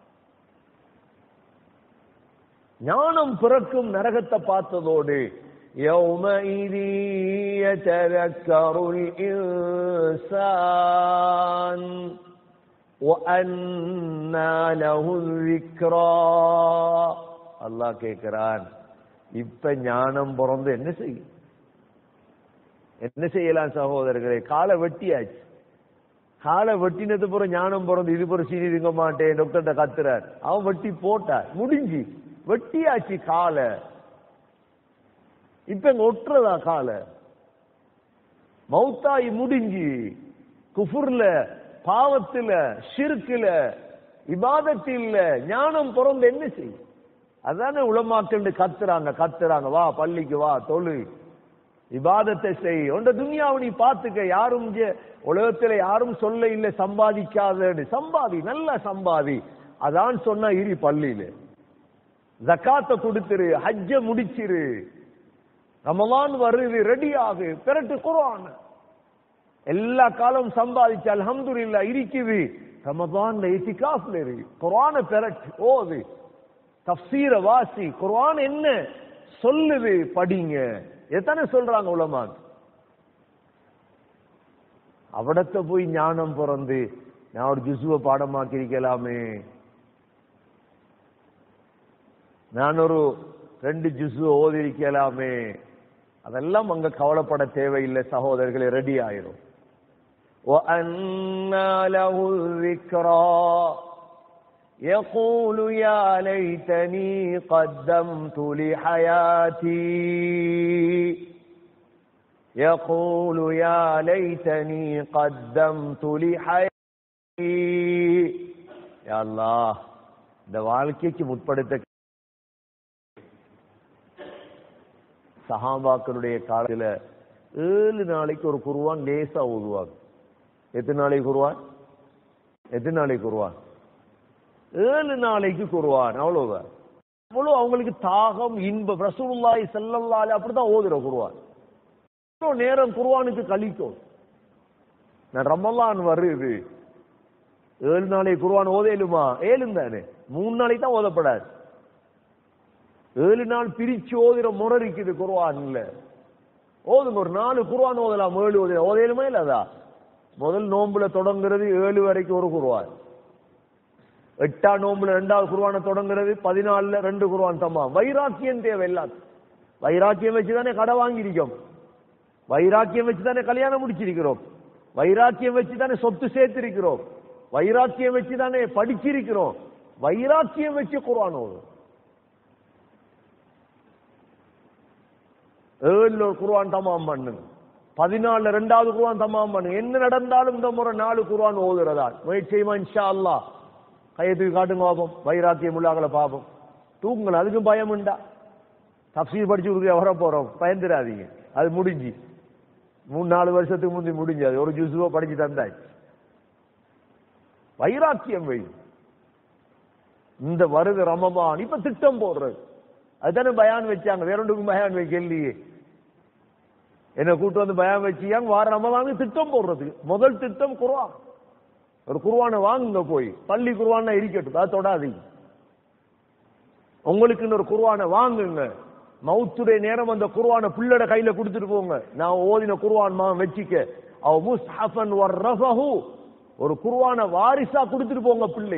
ஞானம் பிறக்கும் நரகத்தை பார்த்ததோடு يومئذ يتذكر الإنسان وأنى له الذكرى அல்லாஹ் கேட்கிறான் இப்ப ஞானம் பிறந்து என்ன செய்யும் என்ன செய்யலாம் சகோதரர்களே காலை வெட்டியாச்சு காலை வெட்டினது பிறகு ஞானம் பிறந்து இது பிறகு சீனி இருக்க மாட்டேன் டாக்டர்கிட்ட கத்துறார் அவன் வெட்டி போட்டார் முடிஞ்சு வெட்டியாச்சு காலை இப்ப இங்க ஒட்டுறதா காலை மௌத்தாயி முடிஞ்சு குஃபுர்ல பாவத்துல ஷிர்க்குல இபாதத்தில் ஞானம் பிறந்து என்ன செய்யும் அதானே உளமாக்கண்டு கத்துறாங்க கத்துறாங்க வா பள்ளிக்கு வா தொழு இபாதத்தை செய் உண்ட துனியாவை நீ பார்த்துக்க யாரும் இங்க உலகத்துல யாரும் சொல்ல இல்ல சம்பாதிக்காதன்னு சம்பாதி நல்லா சம்பாதி அதான் சொன்னா இரி பள்ளியில ஜக்காத்த கொடுத்துரு ஹஜ்ஜ முடிச்சிரு ரமலான் வருது ரெடி ஆகு பிறட்டு குர்ஆன் எல்லா காலம் சம்பாதிச்சு அல்ஹம்துலில்லா இருக்குது ரமதான்ல இத்திகாஃப்ல இரு குர்ஆன பெரட் ஓது தஃப்சீர வாசி குர்ஆன் என்ன சொல்லுது படிங்க எத்தனை சொல்றாங்க உலமான் அவடத்த போய் ஞானம் பிறந்து நான் ஒரு ஜுசுவ பாடமாக்கி இருக்கலாமே நான் ஒரு ரெண்டு ஜுசு ஓதி இருக்கலாமே அதெல்லாம் அங்க கவலைப்பட தேவையில்லை சகோதரர்களே ரெடி ஆயிரும் وأنى له الذكرى يقول يا ليتني قدمت لحياتي يقول يا ليتني قدمت لحياتي يا الله இந்த வாழ்க்கைக்கு முற்படுத்த சஹாபாக்களுடைய காலத்துல ஏழு நாளைக்கு ஒரு குருவான் லேசா ஓதுவாங்க எத்தனை நாளைக்கு குருவான் எத்தனை நாளைக்கு குருவான் ஏழு நாளைக்கு குருவான் அவ்வளவுதான் அவ்வளவு அவங்களுக்கு தாகம் இன்பம் ரசூலுல்லாஹி ஸல்லல்லாஹு அலைஹி அப்படிதான் ஓதுற குருவான் இவ்வளவு நேரம் குருவானுக்கு கழிக்கும் நான் ரமலான் வருது ஏழு நாளைக்கு குருவான் ஓதையிலுமா ஏழு தானே மூணு நாளைக்கு தான் ஓதப்படாது ஏழு நாள் பிரிச்சு ஓதுற முறை இருக்குது குர்ஆன்ல ஓதுங்க ஒரு நாலு குர்ஆன் ஓதலாம் ஏழு ஓதலாம் ஓதையிலுமா இல்லாதா முதல் நோம்புல தொடங்குறது ஏழு வரைக்கும் ஒரு குர்ஆன் எட்டாம் நோம்புல ரெண்டாவது குர்ஆனை தொடங்குறது பதினாலுல ரெண்டு குர்ஆன் தம்மா வைராக்கியம் தேவை எல்லாத்துக்கும் வைராக்கியம் வச்சுதானே கடை வாங்கியிருக்கோம் வைராக்கியம் வச்சுதானே கல்யாணம் முடிச்சிருக்கிறோம் வைராக்கியம் வச்சு தானே சொத்து சேர்த்திருக்கிறோம் வைராக்கியம் வச்சு தானே படிச்சிருக்கிறோம் வைராக்கியம் வச்சு குர்ஆன் ஓதும் ஏழுல ஒரு குர்ஆன் தமாம் பண்ணுங்க பதினாலுல ரெண்டாவது குர்ஆன் தமாம் பண்ணுங்க என்ன நடந்தாலும் இந்த முறை நாலு குர்ஆன் ஓதுறதா முயற்சி செய்யுமா இன்ஷா அல்லாஹ் கையத்துக்கு காட்டுங்க பாப்போம் வைராக்கியம் உள்ளாகல பாப்போம் தூக்குங்களேன் அதுக்கும் பயம் உண்டா தப்சீர் படிச்சு கொடுக்க வர போறோம் பயந்துடாதீங்க அது முடிஞ்சு மூணு நாலு வருஷத்துக்கு முந்தி முடிஞ்சு அது ஒரு ஜூஸுவோ படிச்சு தந்தாச்சு வைராக்கியம் வை இந்த வருது ரமபான் இப்ப திட்டம் போடுறது அதுதானே பயான் வச்சாங்க வேற ஒன்றுக்கும் பயான் வைக்க இல்லையே என்ன கூட்டு வந்து பயான் வச்சியாங்க வார ரமபானுக்கு திட்டம் போடுறதுக்கு முதல் திட்டம் குர்ஆன் ஒரு குர்ஆனை வாங்குங்க போய் பள்ளி குர்ஆனா இருக்கட்டும் அதை தொடாதீங்க உங்களுக்கு ஒரு குர்ஆனை வாங்குங்க மவுத்துடைய நேரம் அந்த குர்ஆனை பிள்ளட கையில கொடுத்துட்டு போங்க நான் ஓதின குர்ஆன் மா வச்சிக்க அவ முஸ்ஹஃபன் வர்ரஃபஹு ஒரு குர்ஆனை வாரிசா கொடுத்துட்டு போங்க பிள்ளை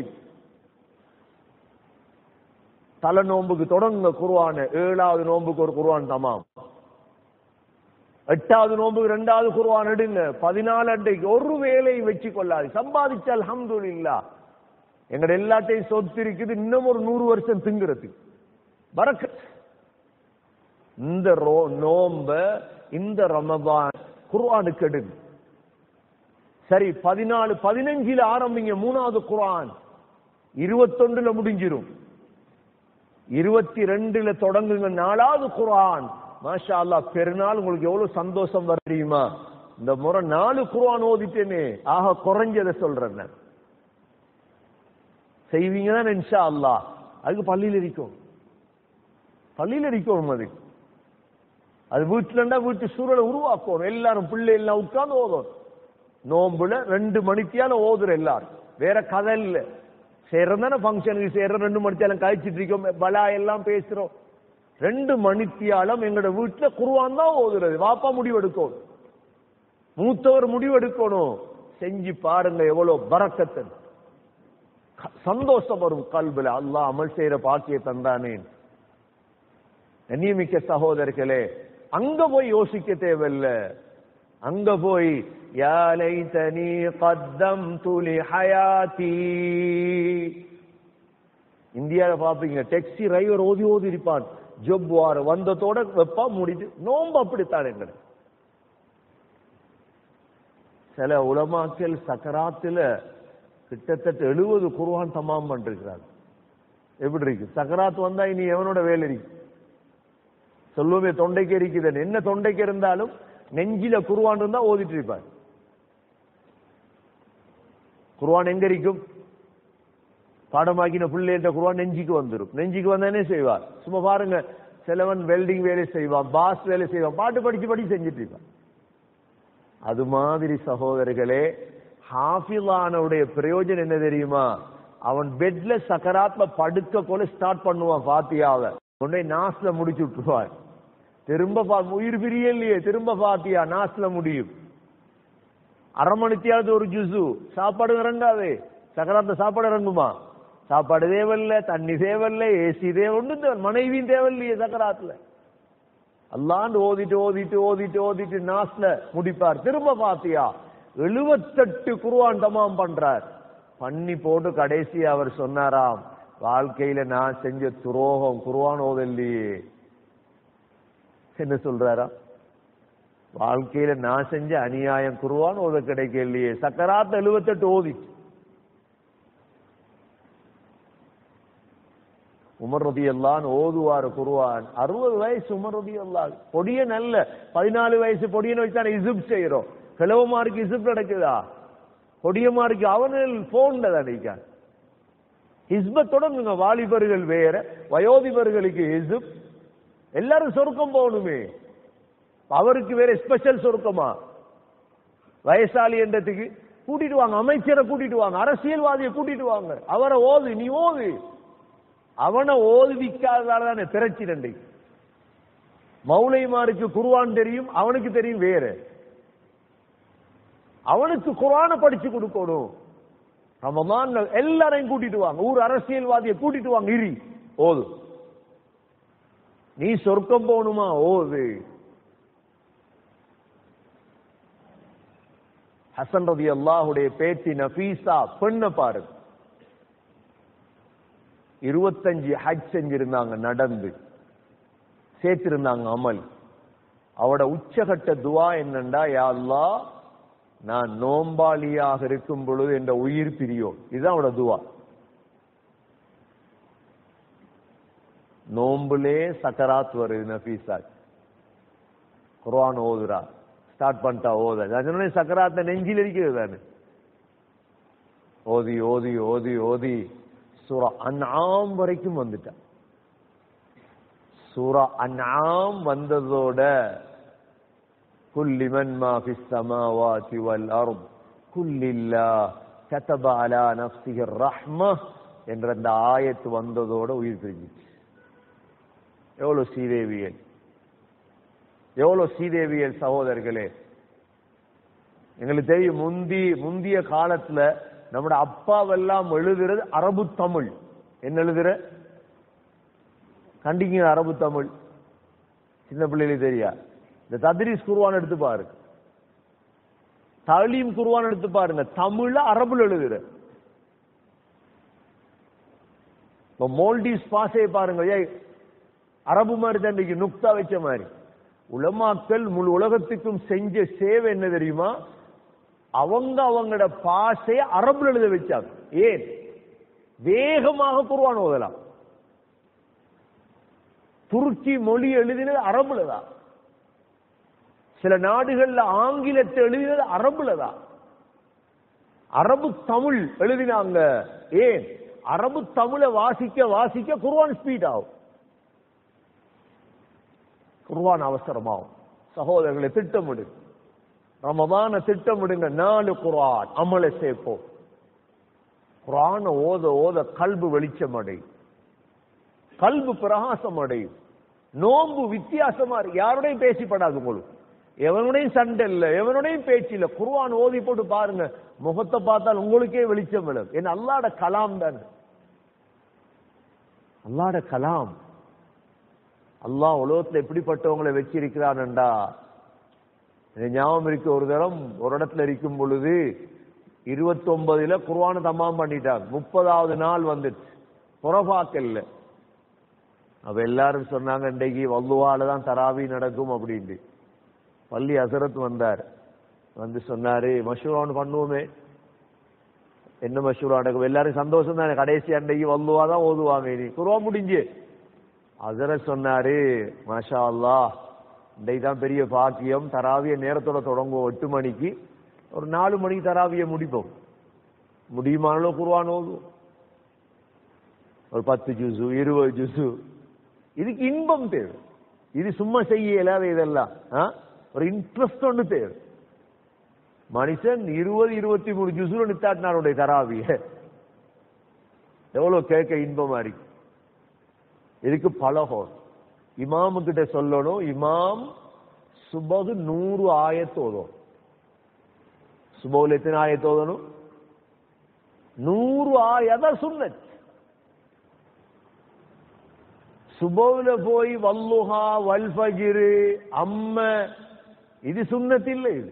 தலை நோம்புக்கு தொடங்குங்க குர்ஆனை ஏழாவது நோம்புக்கு ஒரு குர்ஆன் தமாம் எட்டாவது நோம்புக்கு ரெண்டாவது குர்ஆன் எடுங்க பதினாலு அண்டைக்கு ஒரு வேலை வச்சு கொள்ளாது சம்பாதிச்ச அல்ஹம்துலில்லாஹ் எங்கட எல்லாத்தையும் சொத்து இருக்குது இன்னும் ஒரு நூறு வருஷம் திங்குறதுக்கு பரக்கத் இந்த ரோ- நோம்ப இந்த ரமபான் குர்ஆனுக்கு எடுங்க சரி பதினாலு பதினஞ்சுல ஆரம்பிங்க மூணாவது குர்ஆன் இருபத்தொன்றுல முடிஞ்சிரும் இருபத்தி ரெண்டுல தொடங்குங்க நாலாவது குர்ஆன் மாஷா அல்லாஹ் பெருநாள் உங்களுக்கு எவ்வளவு சந்தோஷம் வரும் தெரியுமா இந்த முறை நாலு குர்ஆன் ஓதிட்டேனே ஆக குறைஞ்சதை சொல்றேன் நான் செய்வீங்க தான் இன்ஷா அல்லாஹ் அதுக்கு பள்ளியில் இருக்கும் பள்ளியில் இருக்கணும் அது அது வீட்டுல இருந்தா வீட்டு சூழலை உருவாக்கணும் எல்லாரும் பிள்ளை எல்லாம் உட்கார்ந்து ஓதணும் நோம்புல ரெண்டு மணித்தியால ஓதுற எல்லாரும் வேற கதை இல்ல சேர்றதானே ஃபங்க்ஷனுக்கு சேர்ற ரெண்டு மணித்தியாலம் கழிச்சிட்டு இருக்கோம் பலா எல்லாம் பேசுறோம் ரெண்டு மணித்தியாலம் எங்களோட வீட்டுல குருவான் தான் ஓதுறது வாப்பா முடிவெடுக்கணும் மூத்தவர் முடிவெடுக்கணும் செஞ்சு பாருங்க எவ்வளவு பறக்கத்தன் சந்தோஷம் வரும் கல்வில அல்லாஹ் அமல் செய்யற பாக்கிய தந்தானேன் கண்ணியமிக்க சகோதரர்களே அங்க போய் யோசிக்க தேவையில்ல அங்க போய் யா லைதனி قدمت لحياتي இந்தியால பாப்பீங்க டாக்ஸி டிரைவர் ஓதி ஓதி இருப்பான் ஜொப் வார வந்ததோட வெப்பா முடிட்டு நோம்பு அப்படித்தான் எங்க சில உலமாக்கள் சக்கராத்துல கிட்டத்தட்ட எழுபது குர்ஆன் தமாம் பண்ணிருக்கிறாங்க எப்படி இருக்கு சக்கராத் வந்தா இனி எவனோட வேலை இருக்கு சொல்லுவே தொண்டைக்கு இருக்குது என்ன தொண்டைக்கு இருந்தாலும் நெஞ்சில குருவான் இருந்தா ஓதிட்டு இருப்பார் குருவான் எங்க இருக்கும் பாடமாக்கின பிள்ளைகிட்ட குருவான் நெஞ்சுக்கு வந்துடும் நெஞ்சுக்கு வந்தா என்ன செய்வார் சும்மா பாருங்க சிலவன் வெல்டிங் வேலை செய்வான் பாஸ் வேலை செய்வான் பாட்டு படிச்சு படிச்சு செஞ்சுட்டு இருப்பான் அது மாதிரி சகோதரர்களே ஹாஃபிலானவுடைய பிரயோஜனம் என்ன தெரியுமா அவன் பெட்ல சக்கராத்ல படுக்க போல ஸ்டார்ட் பண்ணுவான் பாத்தியாவ உடனே நாஸ்ல முடிச்சு விட்டுருவான் திரும்ப பா- உயிர் பிரிய இல்லையே திரும்ப பாத்தியா நாஸ்ல முடியும் அரை மணித்தியாவது ஒரு ஜுசு சாப்பாடு இறங்காது சக்கராத்த சாப்பாடு இறங்குமா சாப்பாடு தேவையில்ல தண்ணி தேவையில்ல ஏசி தேவை ஒன்றும் தேவை மனைவியும் தேவையில்லையே சக்கராத்துல அல்லாண்டு ஓதிட்டு ஓதிட்டு ஓதிட்டு ஓதிட்டு நாஸ்ல முடிப்பார் திரும்ப பாத்தியா எழுபத்தெட்டு குருவான் தமாம் பண்றார் பண்ணி போட்டு கடைசி அவர் சொன்னாராம் வாழ்க்கையில நான் செஞ்ச துரோகம் குருவான் ஓதல்லையே என்ன சொல்றாரா வாழ்க்கையில நான் செஞ்ச அநியாயம் குருவான் ஓத கிடைக்கலையே சக்கராத்த எழுபத்தெட்டு ஓதிட்டு உமர் ரதி எல்லாம் ஓதுவார் குருவான் அறுபது வயசு உமர் ரதி எல்லாம் பொடிய நல்ல பதினாலு வயசு பொடியனை வச்சு தான் இசுப் செய்யறோம் கிழவமாருக்கு இசுப் நடக்குதா பொடியமாருக்கு அவனில் போன்ல தான் ஹிஸ்பத் தொடங்குங்க வாலிபர்கள் வேற வயோதிபர்களுக்கு ஹிஸ்ப் எல்லாரும் சொர்க்கம் போகணுமே அவருக்கு வேற ஸ்பெஷல் சொர்க்கமா வயசாளி என்றதுக்கு கூட்டிட்டு வாங்க அமைச்சரை கூட்டிட்டு வாங்க அரசியல்வாதியை கூட்டிட்டு வாங்க அவரை ஓது நீ ஓது அவனை ஓதுவிக்காததால தானே திரட்சி நன்றி மௌலைமாருக்கு குருவான் தெரியும் அவனுக்கு தெரியும் வேற அவனுக்கு குரானை படிச்சு கொடுக்கணும் ரமதான் எல்லாரையும் கூட்டிட்டு வாங்க ஊர் அரசியல்வாதியை கூட்டிட்டு வாங்க இரி ஓது நீ சொர்க்கம் போகணுமா ஓது ஹசன் ரதி அல்லாஹுடைய பேத்தி நபீசா பெண்ண பாருங்க இருபத்தஞ்சு ஹஜ் செஞ்சிருந்தாங்க நடந்து சேர்த்திருந்தாங்க அமல் அவட உச்சகட்ட துவா என்னண்டா யா அல்லாஹ் நான் நோம்பாளியாக இருக்கும் பொழுது என்ற உயிர் பிரியோம் இதுதான் அவட துவா நோம்புலே சக்கராத் வருது நபீசா குர்ஆன் ஓதுறா ஸ்டார்ட் பண்ணிட்டா ஓத அதனால சக்கராத்த நெஞ்சில் இருக்கிறது தானே ஓதி ஓதி ஓதி ஓதி சூரா அன்ஆம் வரைக்கும் வந்துட்டா சூரா அன்ஆம் வந்ததோட குல்லி மன் மா ஃபிஸ் ஸமாவாதி வல் அர்த் குல்லில்லா கதப அலா நஃப்ஸிஹி ரஹ்ம என்ற அந்த ஆயத்து வந்ததோட உயிர் பிரிஞ்சிச்சு எவ்வளவு சீதேவியல் எவ்வளவு சீதேவியல் சகோதரர்களே எங்களுக்கு தெரியும் முந்தி முந்திய காலத்துல நம்மட அப்பாவெல்லாம் எழுதுறது அரபு தமிழ் என்ன எழுதுற கண்டிங்க அரபு தமிழ் சின்ன பிள்ளைகளுக்கு தெரியா இந்த தத்ரீஸ் குருவான் எடுத்து பாருங்க தலீம் குருவான் எடுத்து பாருங்க தமிழ்ல அரபுல எழுதுற இப்ப மோல்டிவ்ஸ் பாசையை பாருங்க ஏய், அரபு மாதிரி தான் இன்னைக்கு நுக்தா வச்ச மாதிரி உலமாக்கள் முழு உலகத்துக்கும் செஞ்ச சேவை என்ன தெரியுமா அவங்க அவங்களோட பாசைய அரபுல எழுத வச்சாங்க ஏன் வேகமாக குர்ஆன் ஓதலாம் துருக்கி மொழி எழுதினது அரபுல தான் சில நாடுகள்ல ஆங்கிலத்தை எழுதினது அரபுல தான் அரபு தமிழ் எழுதினாங்க ஏன் அரபு தமிழை வாசிக்க வாசிக்க குர்ஆன் ஸ்பீட் ஆகும் குர்ஆன் அவசரமாகும் சகோதரர்களை திட்டமிடு ரமதான திட்டமிடுங்க நாலு குர்ஆன் அமலை சேர்ப்போம் குர்ஆனை ஓத ஓத கல்பு வெளிச்சம் அடையும் கல்பு பிரகாசம் அடையும் நோன்பு வித்தியாசமா இருக்கு யாரோடையும் பேசிப்படாது உங்களுக்கு எவனுடையும் சண்டை இல்ல எவனுடையும் பேச்சு இல்ல குர்ஆன் ஓதி போட்டு பாருங்க முகத்தை பார்த்தால் உங்களுக்கே வெளிச்சம் விழும் என்ன அல்லாட கலாம் தானே அல்லாட கலாம் அல்லாஹ் உலகத்துல எப்படிப்பட்டவங்களை வச்சிருக்கிறான்டா எனக்கு ஞாபகம் இருக்கு ஒரு தரம் ஒரு இடத்துல இருக்கும் பொழுது இருபத்தி ஒன்பதுல குர்ஆனை தமாம் பண்ணிட்டாங்க முப்பதாவது நாள் வந்துச்சு புறபாக்கல்ல அப்ப எல்லாரும் சொன்னாங்க இன்றைக்கு வல்லுவால தான் தராவி நடக்கும் அப்படின்ட்டு பள்ளி அசரத் வந்தார் வந்து சொன்னாரு மஷூரான்னு பண்ணுவோமே என்ன மஷூரா நடக்கும் எல்லாரும் சந்தோஷம் தானே கடைசி அன்றைக்கு வல்லுவா தான் ஓதுவாங்க இனி குருவா முடிஞ்சு அசரத் சொன்னாரு மாஷா அல்லாஹ் இன்றைக்கு தான் பெரிய பாக்கியம் தராவிய நேரத்தோட தொடங்குவோம் எட்டு மணிக்கு ஒரு நாலு மணிக்கு தராவிய முடிப்போம் முடியுமானாலும் குருவான் ஓதுவோம் ஒரு பத்து ஜூசு இருபது ஜூசு இதுக்கு இன்பம் தேவை இது சும்மா செய்ய இயலாத இதெல்லாம் ஆ? ஒரு இன்ட்ரெஸ்ட் ஒன்று தேவை மனுஷன் இருபது இருபத்தி மூணு ஜூசுல நித்தாட்டினாருடைய தராவிய எவ்வளவு கேட்க இன்பமா இருக்கு இதுக்கு பழகம் இமாமு கிட்ட சொல்லணும் இமாம் சுபகு நூறு ஆயத்து ஓதும் சுபகுல எத்தனை ஆயத்து ஓதணும் நூறு ஆயத சுன்னத் சுபவுல போய் வல்லுஹா வல்ஃபஜிரு அம்ம இது சுன்னத் இல்லை இது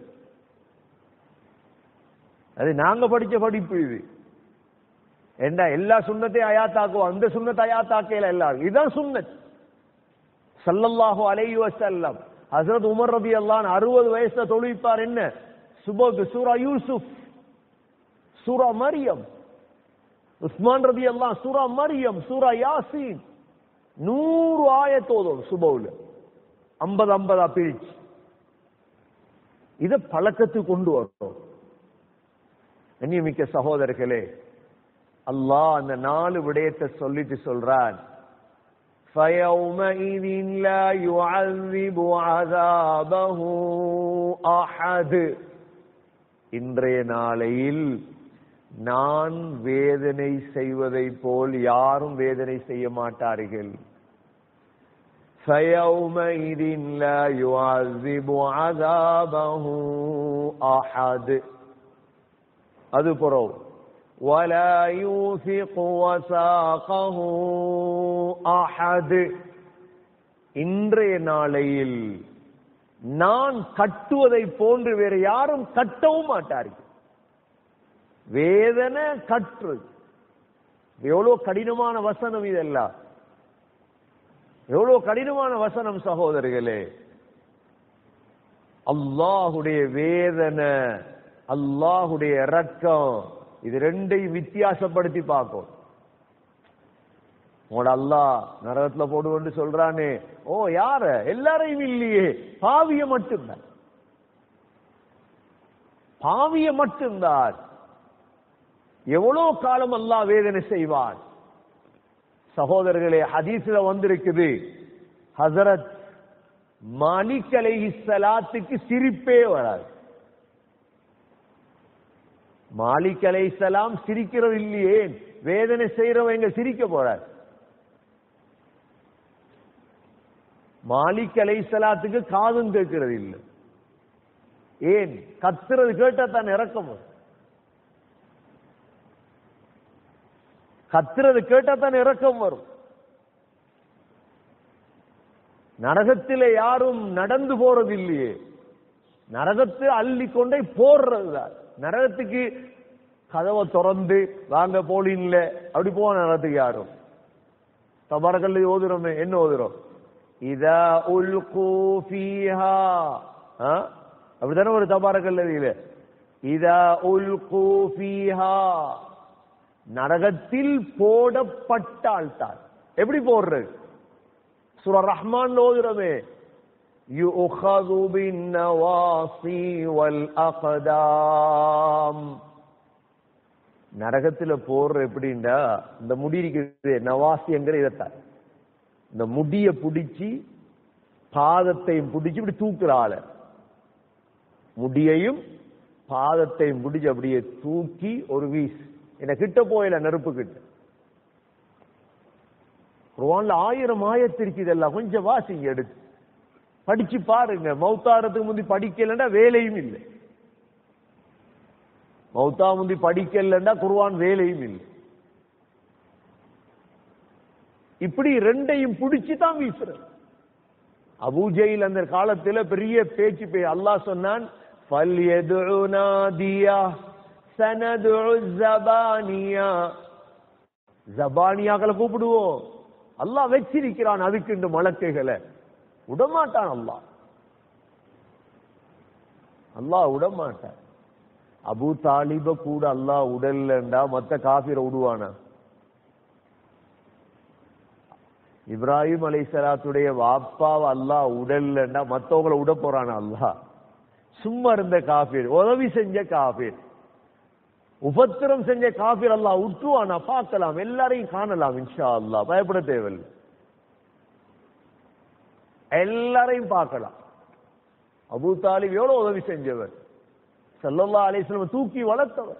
அது நாங்க படிச்ச படிப்பு இது ஏண்டா எல்லா சுண்ணத்தையும் அயாத்தாக்குவோம் அந்த சுண்ணத்தை அயாத்தாக்கையில எல்லாரும் இதுதான் சுன்னத் ஸல்லல்லாஹு அலைஹி வஸல்லம் ஹஜரத் உமர் ரலியல்லாஹு அன்ஹு 60 வயசுல தொழுவிப்பார் என்ன சுபஹ் சூரா யூசுப் சூரா மரியம் உஸ்மான் ரலியல்லாஹு சூரா மரியம் சூரா யாசீன் நூறு ஆயத்தோதும் சுபவுல ஐம்பது ஐம்பதா பிரிச்சு இத பழக்கத்துக்கு கொண்டு வரணும் கண்ணியமிக்க சகோதரர்களே அல்லாஹ் அந்த நாலு விடயத்தை சொல்லிட்டு சொல்றான் فيومئذ لا يعذب عذابه أحد இன்றைய நாளையில் நான் வேதனை செய்வதை போல் யாரும் வேதனை செய்ய மாட்டார்கள் فيومئذ لا يعذب عذابه أحد அது புறவு ولا يوثق وثاقه أحد இன்றைய நாளையில் நான் கட்டுவதை போன்று வேற யாரும் கட்டவும் மாட்டார்கள் வேதனை கற்று எவ்வளவு கடினமான வசனம் இதெல்லாம் எவ்வளவு கடினமான வசனம் சகோதரர்களே அல்லாஹுடைய வேதனை அல்லாஹுடைய இரக்கம் இது ரெண்டையும் வித்தியாசப்படுத்தி பார்க்கும் உங்களோட அல்லா நரகத்துல போடுவோன்னு சொல்றானே ஓ யார எல்லாரையும் இல்லையே பாவிய மட்டும்தான் பாவிய மட்டும்தான் எவ்வளவு காலம் அல்லாஹ் வேதனை செய்வான் சகோதரர்களே ஹதீஸ்ல வந்திருக்குது ஹசரத் மாலிக் அலைஹி ஸலாத்துக்கு சிரிப்பே வராது மாலிக் அலைஹிஸ்ஸலாம் சிரிக்கிறது இல்லையே வேதனை செய்யறவங்க சிரிக்க போறார் மாலிக் அலைஹிஸ்ஸலாத்துக்கு காதும் கேட்கிறது இல்லை ஏன் கத்துறது கேட்டா தான் இறக்கம் வரும். கத்துறது கேட்டா தான் இறக்கம் வரும் நரகத்திலே யாரும் நடந்து போறது இல்லையே நரகத்தை அள்ளி கொண்டே போடுறதுதான் நரகத்துக்கு கதவை திறந்து வாங்க போலின்ல அப்படி போவ நரகத்துக்கு யாரும் தபாரக்கல்ல ஓதுறோமே என்ன ஓதுறோம் இதா உல்கு ஃபீஹா ஆ? அப்படித்தானே ஒரு தபாரக்கல்ல இதா உல்கு ஃபீஹா நரகத்தில் போடப்பட்டால் தான் எப்படி போடுறது சுர ரஹ்மான் ஓதுறமே يؤخذ بالنواصي والأقدام நரகத்துல போடுற எப்படின்னா இந்த முடி இருக்குது நவாசிங்கிற இதைத்தான் இந்த முடிய பிடிச்சி பாதத்தையும் பிடிச்சி இப்படி தூக்குற ஆள முடியையும் பாதத்தையும் பிடிச்சி அப்படியே தூக்கி ஒரு வீஸ் என்ன கிட்ட போயில நெருப்பு கிட்ட குர்ஆன்ல ஆயிரம் ஆயத்திற்கு இதெல்லாம் கொஞ்சம் வாசிங்க எடுத்து படிச்சு பாருங்க மௌத்தாரத்துக்கு முந்தி படிக்கலன்னா வேலையும் இல்லை மௌத்தா முந்தி படிக்கலன்னா குர்ஆன் வேலையும் இல்லை இப்படி ரெண்டையும் பிடிச்சு தான் வீசுறது அபூஜையில் அந்த காலத்துல பெரிய பேச்சு பே அல்லாஹ் சொன்னான் فَلْيَدْعُ نَادِيَهُ سَنَدْعُ الزَّبَانِيَةَ ஜபானியாக்களை கூப்பிடுவோம் அல்லாஹ் வச்சிருக்கிறான் அதுக்கு இந்த மலக்கைகளை விடமாட்டான் அல்லாஹ் அல்லாஹ் விடமாட்டான் அபு தாலிப கூட அல்லாஹ் உடல்லண்டா மத்த காபிர விடுவானா இப்ராஹிம் அலைசலாத்துடைய வாப்பாவை அல்லாஹ் உடல்லண்டா மத்தவங்களை விட போறானா அல்லாஹ் சும்மா இருந்த காபீர் உதவி செஞ்ச காபீர் உபத்திரம் செஞ்ச காபீர் அல்லாஹ் விட்டுவானா பார்க்கலாம் எல்லாரையும் காணலாம் இன்ஷா அல்லாஹ் பயப்பட தேவையில்லை எல்லாரையும் பார்க்கலாம் அபூ தாலிப் எவ்வளவு உதவி செஞ்சவர் ஸல்லல்லாஹு அலைஹி வஸல்லம் தூக்கி வளர்த்தவர்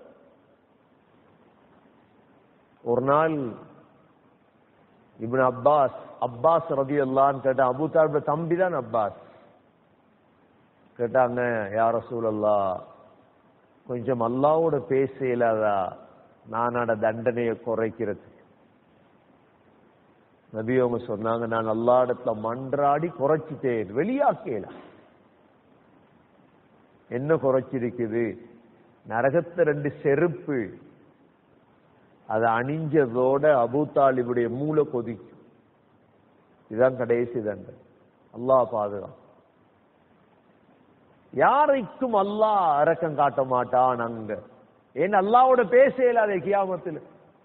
ஒரு நாள் இப்னு அப்பாஸ் அப்பாஸ் ரதியல்லான்னு கேட்டா அபூ தாலிப் தம்பி தான் அப்பாஸ் கேட்டாங்க யார் ரசூலல்லா கொஞ்சம் அல்லாவோட பேச இயலாதா நானோட தண்டனையை குறைக்கிறது நபி அவங்க சொன்னாங்க நான் அல்லா இடத்துல மன்றாடி குறைச்சிட்டேன் வெளியாக்கல என்ன குறைச்சிருக்குது நரகத்தை ரெண்டு செருப்பு அதை அணிஞ்சதோட அபூ தாலிபுடைய மூளை கொதிக்கும் இதுதான் கடைசி தண்டனை அல்லாஹ் பாதுகாப்பு யாரைக்கும் அல்லாஹ் அரக்கம் காட்ட மாட்டான் அங்க ஏன் அல்லாவோட பேச இயலாத கியாமத்தில்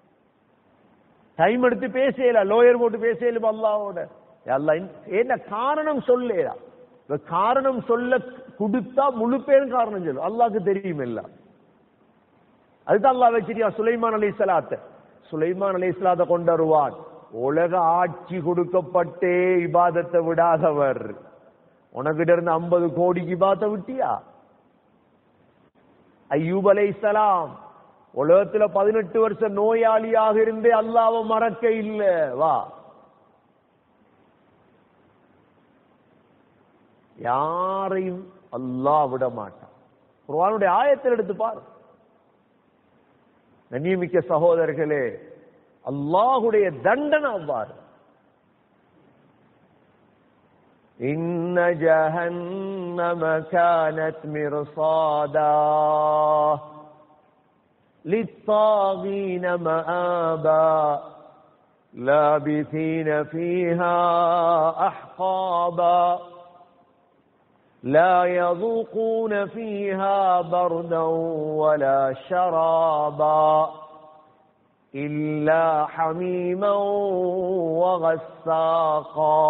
டைம் எடுத்து பேசல லோயர் போட்டு பேசல அல்லாவோட அல்லாஹ் என்ன காரணம் சொல்லேடா காரணம் சொல்ல கொடுத்தா முழு பேரும் காரணம் சொல்லும் அல்லாஹ்க்கு தெரியும் எல்லாம் அதுதான் அல்லாஹ் வச்சிருக்கா சுலைமான் அலி சலாத்த சுலைமான் அலி சலாத்த கொண்டு வருவான் உலக ஆட்சி கொடுக்கப்பட்டே இபாதத்தை விடாதவர் உனக்கிட்ட இருந்து ஐம்பது கோடிக்கு பார்த்த விட்டியா ஐயூப் அலை சலாம் உலகத்துல பதினெட்டு வருஷம் நோயாளியாக இருந்தே அல்லாவ மறக்க இல்ல வா யாரையும் அல்லாஹ் விட மாட்டான் குர்ஆனுடைய ஆயத்தில் எடுத்து பாரு கண்ணியமிக்க சகோதரர்களே அல்லாஹுடைய தண்டனை அவ்வாறு إن جهنم كانت مرصادا للطاغين مآبا لابثين فيها أحقابا لا يذوقون فيها بردا ولا شرابا إلا حميما وغساقا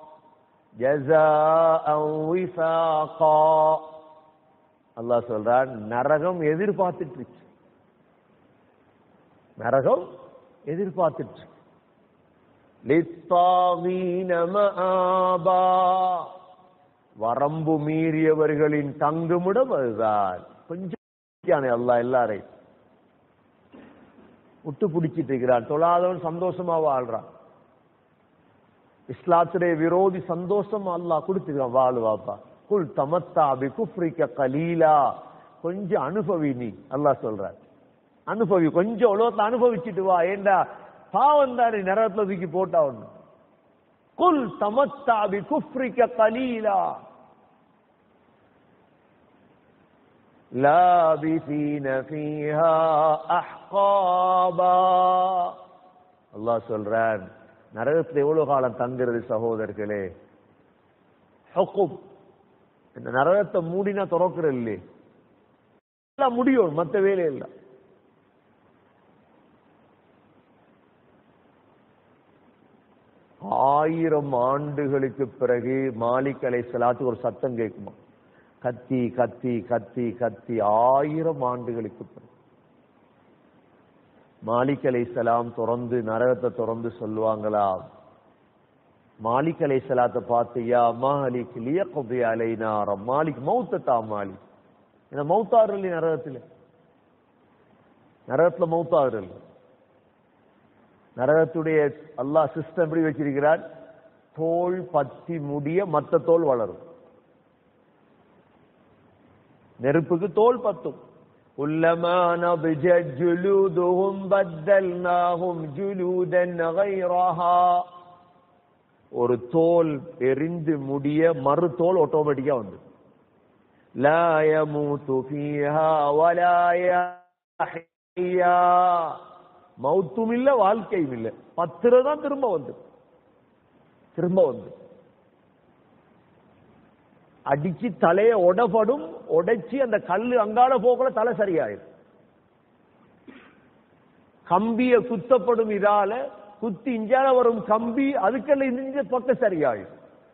جزاء وفاقا அல்லாஹ் சொல்றான் நரகம் எதிர்பார்த்துட்டு இருக்கு நரகம் எதிர்பார்த்துட்டு இருக்கு. லித்தாகீன மஆபா வரம்பு மீறியவர்களின் தங்குமிடம் அதுதான் கொஞ்சம் அல்லாஹ் எல்லாரையும் விட்டு பிடிச்சிட்டு இருக்கிறான் தொழாதவன் சந்தோஷமா வாழ்றான் இஸ்லாத்துடைய விரோதி சந்தோஷமா அல்லாஹ் கொடுத்துக்கிறான் வாழு வாப்பா குல் தமத்தா பி குஃப்ரிக்க கலீலா கொஞ்சம் அனுபவி நீ அல்லாஹ் சொல்றார் அனுபவி கொஞ்சம் உலகத்தை அனுபவிச்சுட்டு வா ஏண்டா பாவம் தானே நரகத்துல தூக்கி போட்டா ஒண்ணு குல் தமத்தா பி குஃப்ரிக்க கலீலா لابثين فيها احقابا அல்லாஹ் சொல்றான் நரகத்துல எவ்வளவு காலம் தங்குறது சகோதரர்களே ஹுக்கும் இந்த நரகத்தை மூடினா திறக்கிறது இல்லையே எல்லாம் முடியும் மத்த வேலை இல்ல ஆயிரம் ஆண்டுகளுக்கு பிறகு மாலிக் அலை ஒரு சத்தம் கேட்குமா கத்தி கத்தி கத்தி கத்தி ஆயிரம் ஆண்டுகளுக்கு பிறகு மாலிக் அலை சலாம் திறந்து நரகத்தை திறந்து சொல்லுவாங்களா மாலிக் அலை சலாத்தை பார்த்து யா மாலிக் லியகுதி அலைனாரம் மாலிக் மௌத்தத்தா மாலிக் இந்த மௌத்தாறு நரகத்தில் நரகத்துல மௌத்தாறு நரகத்துடைய அல்லாஹ் சிஸ்டம் எப்படி வச்சிருக்கிறார் தோல் பத்தி முடிய மத்த தோல் வளரும் நெருப்புக்கு தோல் பத்தும் كلما نضجت جلودهم بدلناهم جلودا غيرها ஒரு தோல் எரிந்து முடிய மறு தோல் ஆட்டோமேட்டிக்கா வந்து لا يموت فيها ولا يحيا மௌத்தும் இல்ல வாழ்க்கையும் இல்ல பத்து தான் திரும்ப வந்து திரும்ப வந்து அடிச்சு தலைய உடப்படும் உடைச்சு அந்த கல்லு அங்கால போகல தலை சரியாயிடும் கம்பிய குத்தப்படும் இதால குத்தி இஞ்சால வரும் கம்பி அதுக்கெல்லாம் இந்த பக்கம் சரியாயிடும்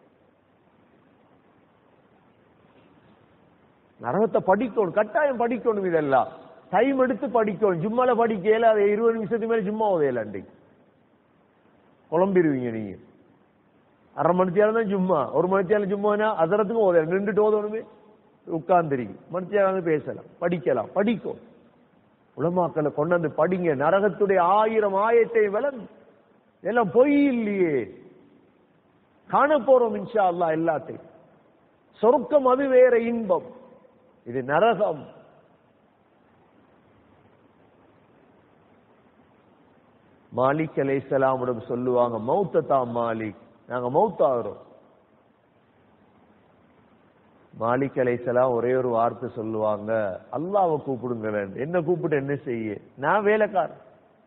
நரகத்தை படிக்கணும் கட்டாயம் படிக்கணும் இதெல்லாம் டைம் எடுத்து படிக்கணும் ஜும்மால படிக்கல அதை இருபது நிமிஷத்துக்கு மேல ஜும்மா உதயலாண்டி குழம்பிடுவீங்க நீங்க அரை மணித்தியாலம் தான் சும்மா ஒரு மணித்தியாலம் சும்மானா அதரத்துக்கும் ஓதலாம் நின்றுட்டு ஓதணுமே உட்கார்ந்துருக்கு மணித்தியாலம் பேசலாம் படிக்கலாம் படிக்கும் உலமாக்களை கொண்டாந்து படிங்க நரகத்துடைய ஆயிரம் ஆயத்தை விளங்கு எல்லாம் பொய் இல்லையே காண போறோம் இன்ஷா அல்லா எல்லாத்தையும் சொர்க்கம் அது வேற இன்பம் இது நரகம் மாலிக் அலை சலாமிடம் சொல்லுவாங்க மௌத்தத்தா மாலிக் நாங்க மௌத்தாகிறோம் மாலிக் அலைசலாம் ஒரே ஒரு வார்த்தை சொல்லுவாங்க அல்லாவை கூப்பிடுங்களேன் என்ன கூப்பிட்டு என்ன செய்ய நான் வேலைக்காரன்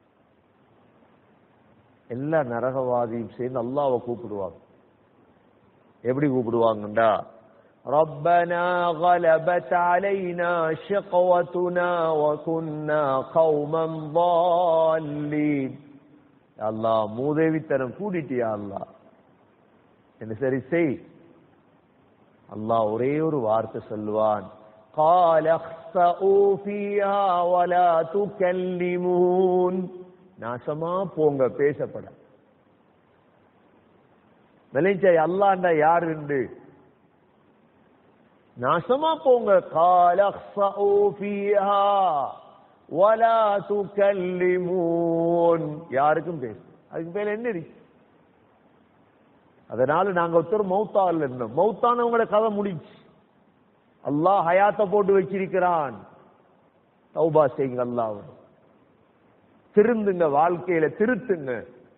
எல்லா நரகவாதியும் சேர்ந்து அல்லாவை கூப்பிடுவாங்க எப்படி கூப்பிடுவாங்கண்டா ربنا غلبت علينا شقوتنا وكنا قوما ضالين அல்லாஹ் மூதேவித்தனம் கூடிட்டியா அல்லாஹ் என்ன சரி செய் அல்லாஹ் ஒரே ஒரு வார்த்தை சொல்லுவான் قال اخسئوا فيها ولا تكلمون நாசமா போங்க பேசப்பட விளைஞ்சா அல்லாண்டா யாருண்டு நாசமா போங்க قال اخسئوا فيها ولا تكلمون யாருக்கும் பேச அதுக்கு மேல என்ன இருக்கு அதனால நாங்க ஒருத்தர் மௌத்தால் இருந்தோம் மௌத்தானவங்கள கதை முடிச்சு அல்லாஹ் ஹயாத்த போட்டு வச்சிருக்கிறான் தௌபா செய்யுங்க அல்லாஹ் திருந்துங்க வாழ்க்கையில திருத்துங்க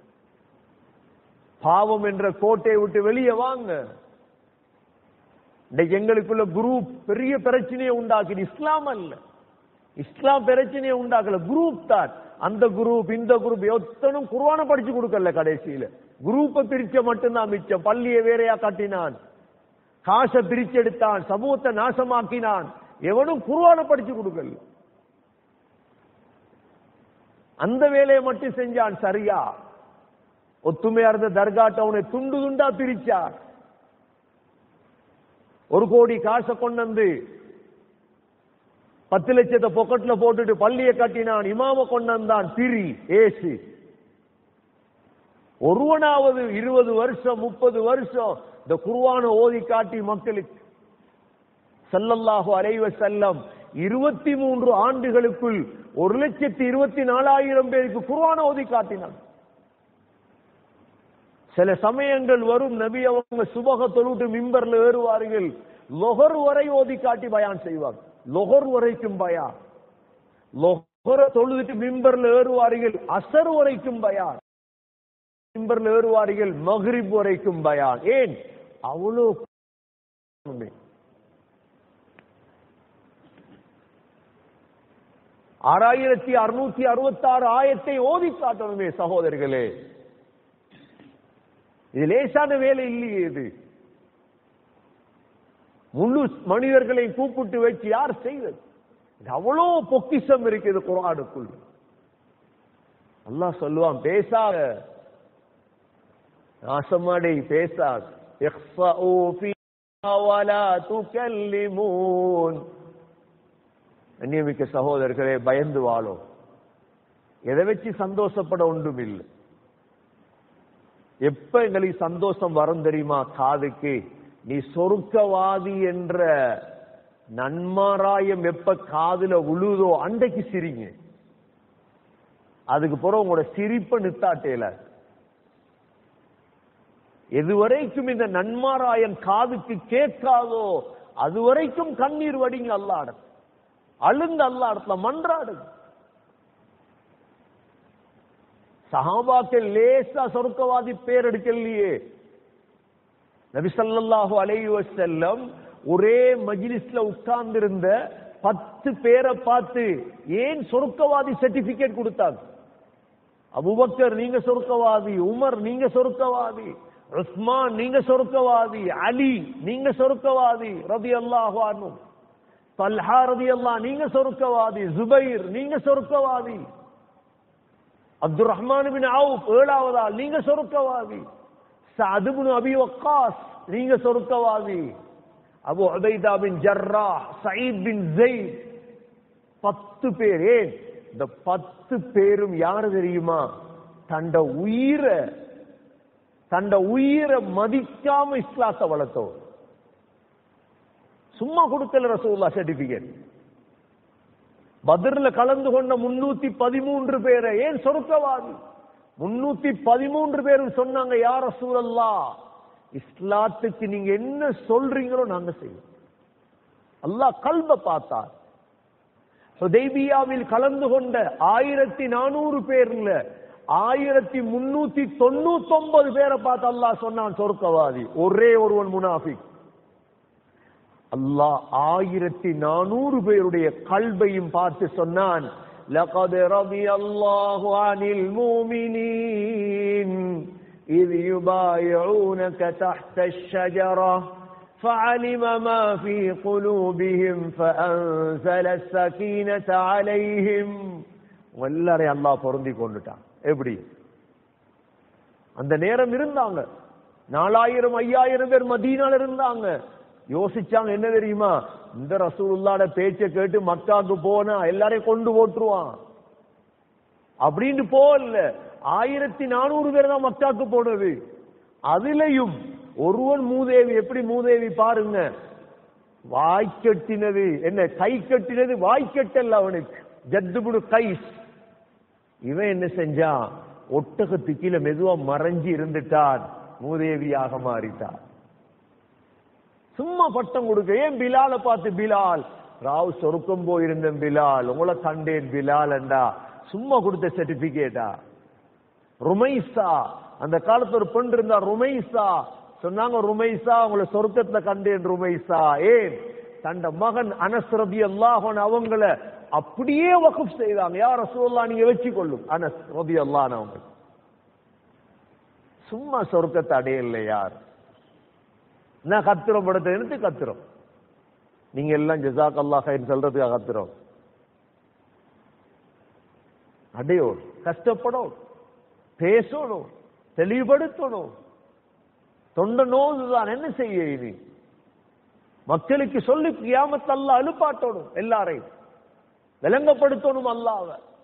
பாவம் என்ற கோட்டையை விட்டு வெளியே வாங்க இன்னைக்கு எங்களுக்குள்ள குரூப் பெரிய பிரச்சனையை உண்டாக்குது இஸ்லாம் அல்ல இஸ்லாம் பிரச்சனையை உண்டாக்கல குரூப் தான் அந்த குரூப் இந்த குரூப் எத்தனும் குர்வான படிச்சு கொடுக்கல கடைசியில குரூப்பை பிரிச்ச மட்டும்தான் மிச்சம் பள்ளியை வேறையா காட்டினான் காசை பிரிச்செடுத்தான் சமூகத்தை நாசமாக்கினான் எவனும் குர்வான படிச்சு கொடுக்கல அந்த வேலையை மட்டும் செஞ்சான் சரியா ஒத்துமையா இருந்த தர்கா டவுனை துண்டு துண்டா பிரிச்சார் ஒரு கோடி காசை கொண்டு வந்து பத்து லட்சத்தை பொக்கெட்ல போட்டுட்டு பள்ளியை கட்டினான் இமாம கொண்டு வந்தான் பிரி ஏசு ஒருவனாவது இருபது வருஷம் முப்பது வருஷம் இந்த குருவான ஓதி காட்டி மக்களுக்கு சல்லல்லாஹு அலைவ செல்லம் இருபத்தி மூன்று ஆண்டுகளுக்குள் ஒரு லட்சத்தி இருபத்தி நாலாயிரம் பேருக்கு குருவான ஓதி காட்டினான் சில சமயங்கள் வரும் நபி அவங்க சுபக தொழுட்டு மிம்பர்ல ஏறுவார்கள் லொகர் வரை ஓதி காட்டி பயான் செய்வார் லொகர் வரைக்கும் பயான் லொகர தொழுதுட்டு மிம்பர்ல ஏறுவார்கள் அசர் வரைக்கும் பயான் மிம்பர்ல ஏறுவார்கள் மஹ்ரிப் வரைக்கும் பயான் ஏன் அவ்வளோ ஆறாயிரத்தி அறுநூத்தி அறுபத்தி ஆறு ஆயத்தை ஓதி காட்டணுமே சகோதரர்களே இது லேசான வேலை இல்லையே இது முழு மனிதர்களை கூப்பிட்டு வச்சு யார் செய்வது இது அவ்வளோ பொக்கிஷம் இருக்குது குரானுக்குள் அல்லாஹ் சொல்லுவான் பேசாத நாசமாடை பேசாத اخفأوا فيها ولا تكلمون அந்நியமிக்க சகோதரர்களே பயந்து வாழும் எதை வச்சு சந்தோஷப்பட ஒன்றும் இல்லை எப்ப எங்களுக்கு சந்தோஷம் வரும் தெரியுமா காதுக்கு நீ சொருக்கவாதி என்ற நன்மாராயம் எப்ப காதுல உழுதோ அன்றைக்கு சிரிங்க அதுக்கு பிறகு உங்களோட சிரிப்பை நித்தாட்டேல எதுவரைக்கும் இந்த நன்மாராயன் காதுக்கு கேட்காதோ அதுவரைக்கும் கண்ணீர் வடிங்க அல்லாட அழுந்து அல்லாடத்துல மன்றாடுங்க சஹாபாக்கள் லேசா சொர்க்கவாதி பேர் எடுக்கலையே நபி ஸல்லல்லாஹு அலைஹி வஸல்லம் ஒரே மஜ்லிஸ்ல உட்கார்ந்திருந்த பத்து பேரை பார்த்து ஏன் சொர்க்கவாதி சர்டிபிகேட் கொடுத்தாங்க அபூபக்கர் நீங்க சொர்க்கவாதி உமர் நீங்க சொர்க்கவாதி உஸ்மான் நீங்க சொர்க்கவாதி அலி நீங்க சொர்க்கவாதி ரலியல்லாஹு அன்ஹு தல்ஹா ரலியல்லாஹு நீங்க சொர்க்கவாதி ஜுபைர் நீங்க சொர்க்கவாதி அப்துல் ரஹ்மான் பின் அவுப் ஏழாவதா நீங்க சொருக்கவாதி சஅத் பின் அபி வக்காஸ் நீங்க சொருக்கவாதி Abu Ubaidah bin Jarrah Saeed bin Zaid பத்து பேர் ஏன் இந்த பத்து பேரும் யாரு தெரியுமா தண்ட உயிரை தண்ட உயிரை மதிக்காம இஸ்லாத்தை வளர்த்தோம் சும்மா கொடுக்கல ரசூல்லா சர்டிபிகேட் பத்ர்ல கலந்து கொண்ட முன்னூத்தி பதிமூன்று பேரை ஏன் சொருக்கவாதி முன்னூத்தி பதிமூன்று பேரும் சொன்னாங்க யார சூழல்லா இஸ்லாத்துக்கு நீங்க என்ன சொல்றீங்களோ நாங்க செய்வோம் அல்லாஹ் கல்ப பார்த்தார் ஹுதைபியாவில் கலந்து கொண்ட ஆயிரத்தி நானூறு பேர்ல ஆயிரத்தி முன்னூத்தி தொண்ணூத்தி ஒன்பது பேரை பார்த்து அல்லாஹ் சொன்னான் சொர்க்கவாதி ஒரே ஒருவன் முனாஃபிக் அல்லாஹ் ஆயிரத்தி நானூறு பேருடைய கல்வையும் பார்த்து சொன்னான் لقد رضي الله عن المؤمنين إذ يبايعونك تحت الشجرة فعلم ما في قلوبهم فأنزل السكينة عليهم எல்லாரையும் அல்லாஹ் பொருந்தி கொண்டுட்டான் எப்படி அந்த நேரம் இருந்தாங்க நாலாயிரம் ஐயாயிரம் பேர் மதீனால இருந்தாங்க யோசிச்சாங்க என்ன தெரியுமா இந்த ரசூலுல்லாட பேச்சை கேட்டு மக்காக்கு போனா எல்லாரையும் கொண்டு போட்டுருவான் அப்படின்னு போகல ஆயிரத்தி நானூறு பேர் தான் மக்காக்கு போனது அதுலயும் ஒருவன் மூதேவி எப்படி மூதேவி பாருங்க வாய் கட்டினது என்ன கை கட்டினது வாய் கட்டல்ல அவனுக்கு ஜத்துபுடு கைஸ் இவன் என்ன செஞ்சான் ஒட்டகத்து கீழே மெதுவா மறைஞ்சு இருந்துட்டான் மூதேவியாக மாறிட்டான் சும்மா பட்டம் கொடுக்க ஏன் பிலால பார்த்து பிலால் ராவ் சொருக்கம் போயிருந்தேன் பிலால் உங்களை கண்டேன் பிலால் என்றா சும்மா கொடுத்த சர்டிபிகேட்டா ருமைசா அந்த காலத்துல ஒரு பெண் இருந்தா ருமைசா சொன்னாங்க ருமைசா உங்களை சொர்க்கத்துல கண்டேன் ருமைசா ஏன் தண்ட மகன் அனஸ் ரபி அல்லாஹன் அவங்கள அப்படியே வகுப் செய்தாங்க யார் ரசூல்லா நீங்க வச்சு கொள்ளும் அனஸ் ரபி அல்லான் அவங்க சும்மா சொர்க்கத்தை அடையல யார் நான் கத்துறோம் படத்தை எடுத்து கத்துறோம் நீங்க எல்லாம் ஜசாக் அல்லா ஹைர் சொல்றதுக்காக கத்துறோம் அடையோடு கஷ்டப்படும் பேசணும் தெளிவுபடுத்தணும் தொண்ட நோதுதான் என்ன செய்ய இனி மக்களுக்கு சொல்லி கியாமத் அல்லாஹ் அழுப்பாட்டணும் எல்லாரையும் விளங்கப்படுத்தணும் அல்லாஹ்வ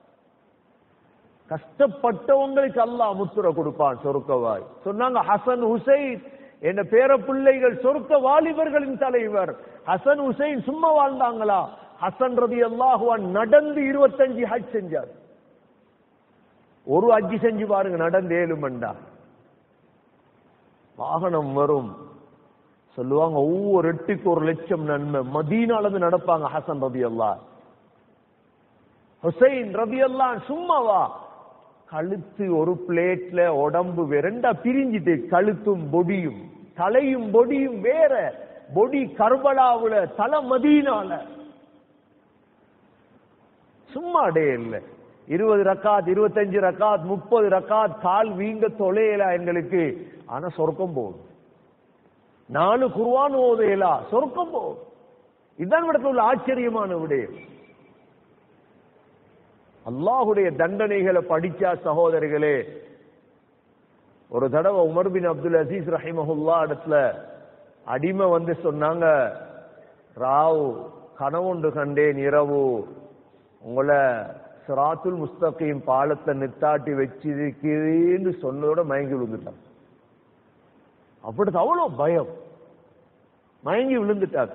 கஷ்டப்பட்டவங்களுக்கு அல்லாஹ் முத்துர கொடுப்பான் சொருக்கவாய் சொன்னாங்க ஹசன் ஹுசைன் என்ற பேர பிள்ளைகள் சொர்க்க வாலிபர்களின் தலைவர் ஹசன் ஹுசைன் சும்மா வாழ்ந்தாங்களா ஹசன் ரதி அல்லாஹுவான் நடந்து இருபத்தஞ்சு ஹஜ் செஞ்சார் ஒரு ஹஜ்ஜி செஞ்சு பாருங்க நடந்து ஏழு மண்டா வாகனம் வரும் சொல்லுவாங்க ஒவ்வொரு எட்டுக்கு ஒரு லட்சம் நன்மை மதீனால இருந்து நடப்பாங்க ஹசன் ரதி அல்லா ஹுசைன் ரதி அல்லா சும்மாவா கழுத்து ஒரு பிளேட்ல உடம்பு ரெண்டா பிரிஞ்சிட்டு கழுத்தும் பொடியும் தலையும் பொடியும் வேற பொடி கர்பலாவுல தலை மதீனால சும்மா அடைய இல்லை இருபது ரக்காத் இருபத்தஞ்சு ரக்காத் முப்பது ரக்காத் கால் வீங்க தொலையலா எங்களுக்கு ஆனா சொர்க்கம் போகும் நாலு குர்வான் ஓதையலா சொர்க்கம் போகும் இதுதான் இடத்துல உள்ள ஆச்சரியமான விடயம் அல்லாஹுடைய தண்டனைகளை படிச்சா சகோதரிகளே ஒரு தடவை உமர் பின் அப்துல் அசீஸ் ரஹிமஹுல்லா இடத்துல அடிமை வந்து சொன்னாங்க ராவ் கனவுண்டு கண்டேன் இரவு உங்களை சிராத்துல் முஸ்தகீம் பாலத்தை நித்தாட்டி வச்சிருக்கிறேன்னு சொன்னதோட மயங்கி விழுந்துட்டாங்க அப்படி அவ்வளவு பயம் மயங்கி விழுந்துட்டாங்க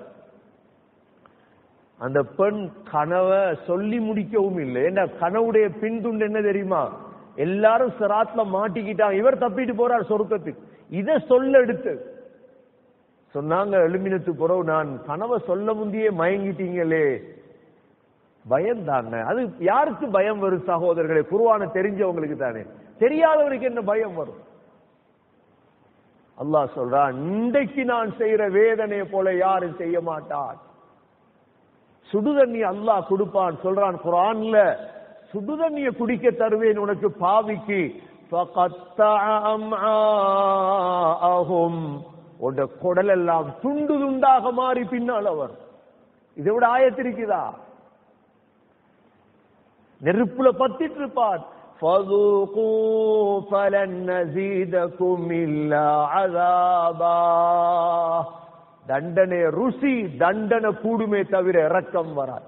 அந்த பெண் கனவை சொல்லி முடிக்கவும் இல்லை ஏன்னா கனவுடைய பின்துண்டு என்ன தெரியுமா எல்லாரும் சிராத்ல மாட்டிக்கிட்டாங்க இவர் தப்பிட்டு போறார் சொருக்கத்துக்கு இதை சொல்ல எடுத்து சொன்னாங்க எழுமினத்து பிறகு நான் கனவை சொல்ல முந்தியே மயங்கிட்டீங்களே பயம் தாங்க அது யாருக்கு பயம் வரும் சகோதரர்களே குருவான தெரிஞ்சவங்களுக்கு தானே தெரியாதவருக்கு என்ன பயம் வரும் அல்லாஹ் சொல்றான் இன்றைக்கு நான் செய்யற வேதனை போல யாரும் செய்ய மாட்டான் சுடுதண்ணி அல்லாஹ் கொடுப்பான் சொல்றான் குரான்ல சுடுதண்ணிய குடிக்க தருவேன் உனக்கு பாவிக்கு உட குடல் எல்லாம் துண்டு துண்டாக மாறி பின்னால் அவர் இதை விட ஆயத்திருக்குதா நெருப்புல பத்திட்டு இருப்பான் فذوقوا فلن نزيدكم إلا عذابا தண்டனை ருசி தண்டனை கூடுமே தவிர இறக்கம் வராது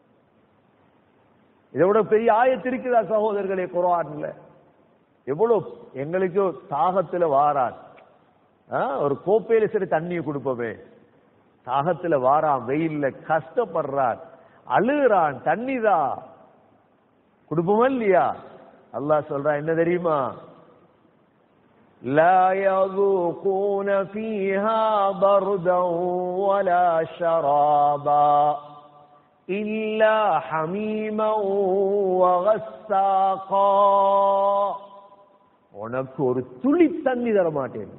இதை விட பெரிய ஆயத்து இருக்குதா சகோதரர்களே குரான்ல எவ்வளவு எங்களுக்கு தாகத்துல வாரான் ஆ, ஒரு கோப்பையில சரி தண்ணியை கொடுப்போமே தாகத்துல வாரான் வெயில்ல கஷ்டப்படுறான் அழுகிறான் தண்ணிதான் கொடுப்போமா இல்லையா அல்லாஹ் சொல்றான் என்ன தெரியுமா لا يذوقون فيها بردا ولا شرابا إلا حميما وغساقا உனக்கு ஒரு துளி தண்ணி தர மாட்டேன்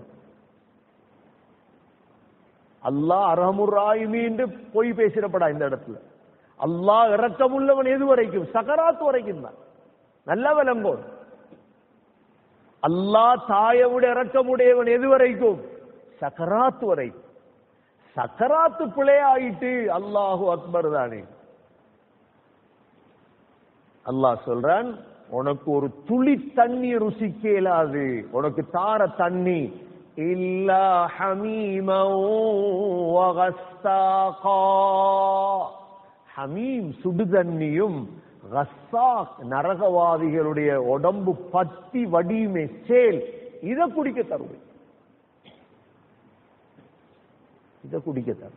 அல்லாஹ் அரமுராயுமீன்று பொய் பேசிடப்படா இந்த இடத்துல அல்லாஹ் இரக்கமுள்ளவன் எது வரைக்கும் சகராத் வரைக்கும் தான் நல்ல விளங்கோம் அல்லாஹ் தாயை விட இரக்கமுடையவன் எது வரைக்கும் சக்கராத் வரை சக்கராத்து பிழையாயிட்டு அல்லாஹு அக்பர் தானே அல்லாஹ் சொல்றான் உனக்கு ஒரு துளி தண்ணி ருசிக்க இயலாது உனக்கு தார தண்ணி இல்லா ஹமீம ஹமீம் சுடுதண்ணியும் கஸ்ஸாக் நரகவாதிகளுடைய உடம்பு பத்தி வடியுமே சேல் இத குடிக்க தருவேன் இத குடிக்க தருவேன்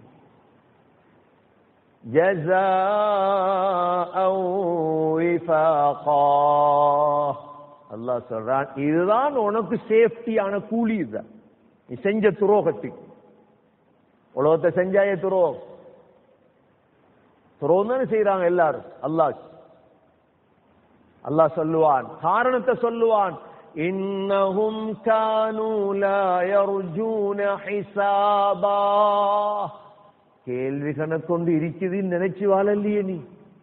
ஜஸாஅ விஃபாகா அல்லாஹ் சொல்றான் இதுதான் உனக்கு சேஃப்டியான கூலி இதுதான் நீ செஞ்ச துரோகத்துக்கு உலகத்தை செஞ்சாயே துரோகம் துரோகம் தானே செய்யறாங்க எல்லாரும் அல்லாஹ் அல்லாஹ் சொல்லுவான் காரணத்தை சொல்லுவான் இன்னஹும் கானூ லா யர்ஜூன ஹிசாபா கேள்வி கணக்கொண்டு இருக்குதுன்னு நினைச்சு வாழலையே நீ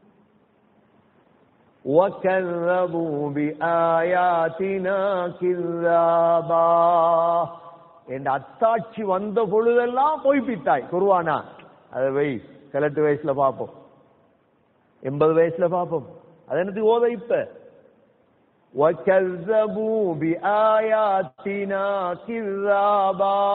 وكذبوا بآياتنا كذابا என் அத்தாட்சி வந்த பொழுதெல்லாம் பொய்ப்பித்தாய் குருவானா அதை வை கிழட்டு வயசுல பார்ப்போம் எண்பது வயசுல பார்ப்போம் அது எனக்கு ஓத இப்ப وكذبوا بآياتنا كذابا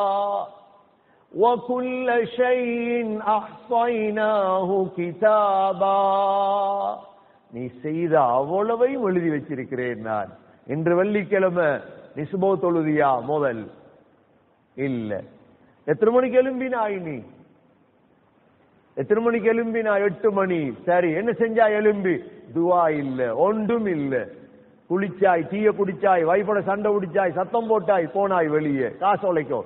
وكل شيء أحصيناه كتابا நீ செய்த அவ்வளவையும் எழுதி வச்சிருக்கிறேன் நான் இன்று வெள்ளிக்கிழமை நிசுபோ தொழுதியா முதல் இல்ல எத்தனை மணிக்கு எழும்பினாய் நீ எத்தனை மணிக்கு எழும்பினா எட்டு மணி சரி என்ன செஞ்சா எலும்பி துவா இல்ல ஒன்றும் இல்ல குளிச்சாய் தீய குடிச்சாய் வைஃபோட சண்டை குடிச்சாய் சத்தம் போட்டாய் போனாய் வெளியே காசு உழைக்கும்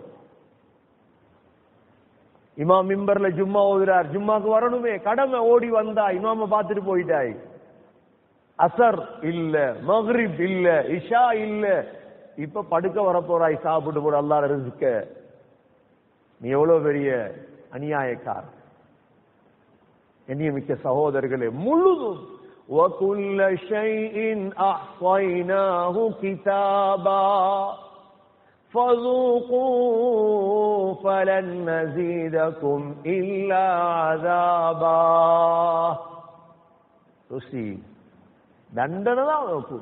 இமாம் மிம்பர்ல ஜும்மா ஓதுறார் ஜும்மாக்கு வரணுமே கடமை ஓடி வந்தா இமாம பார்த்துட்டு போயிட்டாய் அசர் இல்ல மஹ்ரிப் இல்ல இஷா இல்ல இப்ப படுக்க வர போறாய் சாப்பிட்டு போட அல்லாஹ் ரிஸ்க நீ எவ்வளவு பெரிய அநியாயக்கார் எண்ணியமிக்க சகோதரர்களே முழுதும் وَكُلَّ شَيْءٍ أَحْصَيْنَاهُ كِتَابًا فَذُوقُوا فَلَن نَّزِيدَكُمْ إِلَّا عَذَابًا ருசி தண்டனை தான் உனக்கு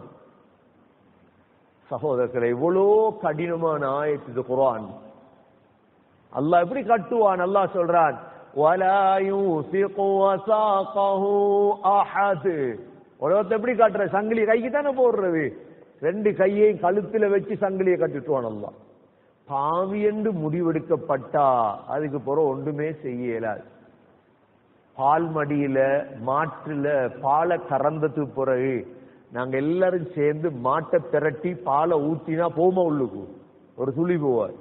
சகோதரர்களை இவ்வளோ கடினமான ஆயத்து இது குர்ஆன் அல்லாஹ் எப்படி கட்டுவான் அல்லாஹ் சொல்றான் وَلَا يُوثِقُ وَثَاقَهُ أَحَدٌ உலகத்தை எப்படி காட்டுற சங்கிலி கைக்கு தானே போடுறது ரெண்டு கையையும் கழுத்துல வச்சு சங்கிலியை கட்டிட்டுவான் அல்லாஹ் பாவி என்று முடிவெடுக்கப்பட்டா அதுக்கு பிறகு ஒன்றுமே செய்ய இயலாது பால் மடியில மாட்டுல பாலை கறந்ததுக்கு பிறகு நாங்க எல்லாரும் சேர்ந்து மாட்டை திரட்டி பாலை ஊத்தினா போமா உள்ளுக்கு ஒரு துளி போவார்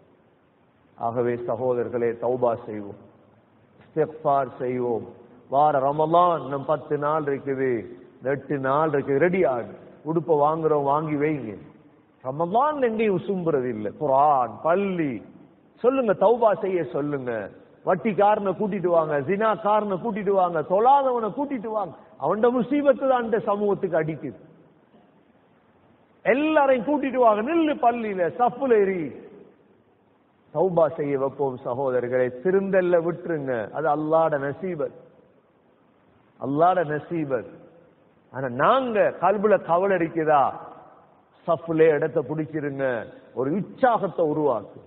ஆகவே சகோதரர்களே தௌபா செய்வோம் இஸ்திக்ஃபார் செய்வோம் வார ரமலான் இன்னும் பத்து நாள் இருக்குது எட்டு நாள் இருக்குது ரெடி ஆகு உடுப்பை வாங்குறோம் வாங்கி வைங்க ரமலான் எங்கேயும் உசும்புறது இல்லை குரான் பள்ளி சொல்லுங்க தௌபா செய்ய சொல்லுங்க வட்டி காரனை கூட்டிட்டு வாங்க ஜினா காரனை கூட்டிட்டு வாங்க தொழாதவனை கூட்டிட்டு வாங்க அவன்ட முசீபத்து தான் இந்த சமூகத்துக்கு அடிக்குது எல்லாரையும் கூட்டிட்டு வாங்க நில்லு பள்ளியில சப்புல எரி தௌபா செய்ய வைப்போம் சகோதரர்களை திருந்தல்ல விட்டுருங்க அது அல்லாட நசீபத் அல்லாட நசீபத் ஆனா நாங்க கல்புல கவலை இருக்குதா சஃப்ல இடத்தை பிடிச்சிருங்க ஒரு உற்சாகத்தை உருவாக்கு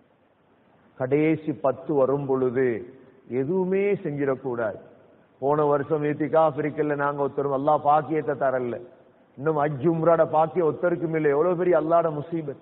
கடைசி பத்து வரும் பொழுது எதுவுமே செஞ்சிடக்கூடாது போன வருஷம் ஏத்திக்கா ஆப்பிரிக்கல்ல நாங்க ஒருத்தரும் அல்லா பாக்கியத்தை தரல இன்னும் அஜும்ராட பாக்கியம் ஒருத்தருக்கும் இல்லை எவ்வளவு பெரிய அல்லாட முசீபத்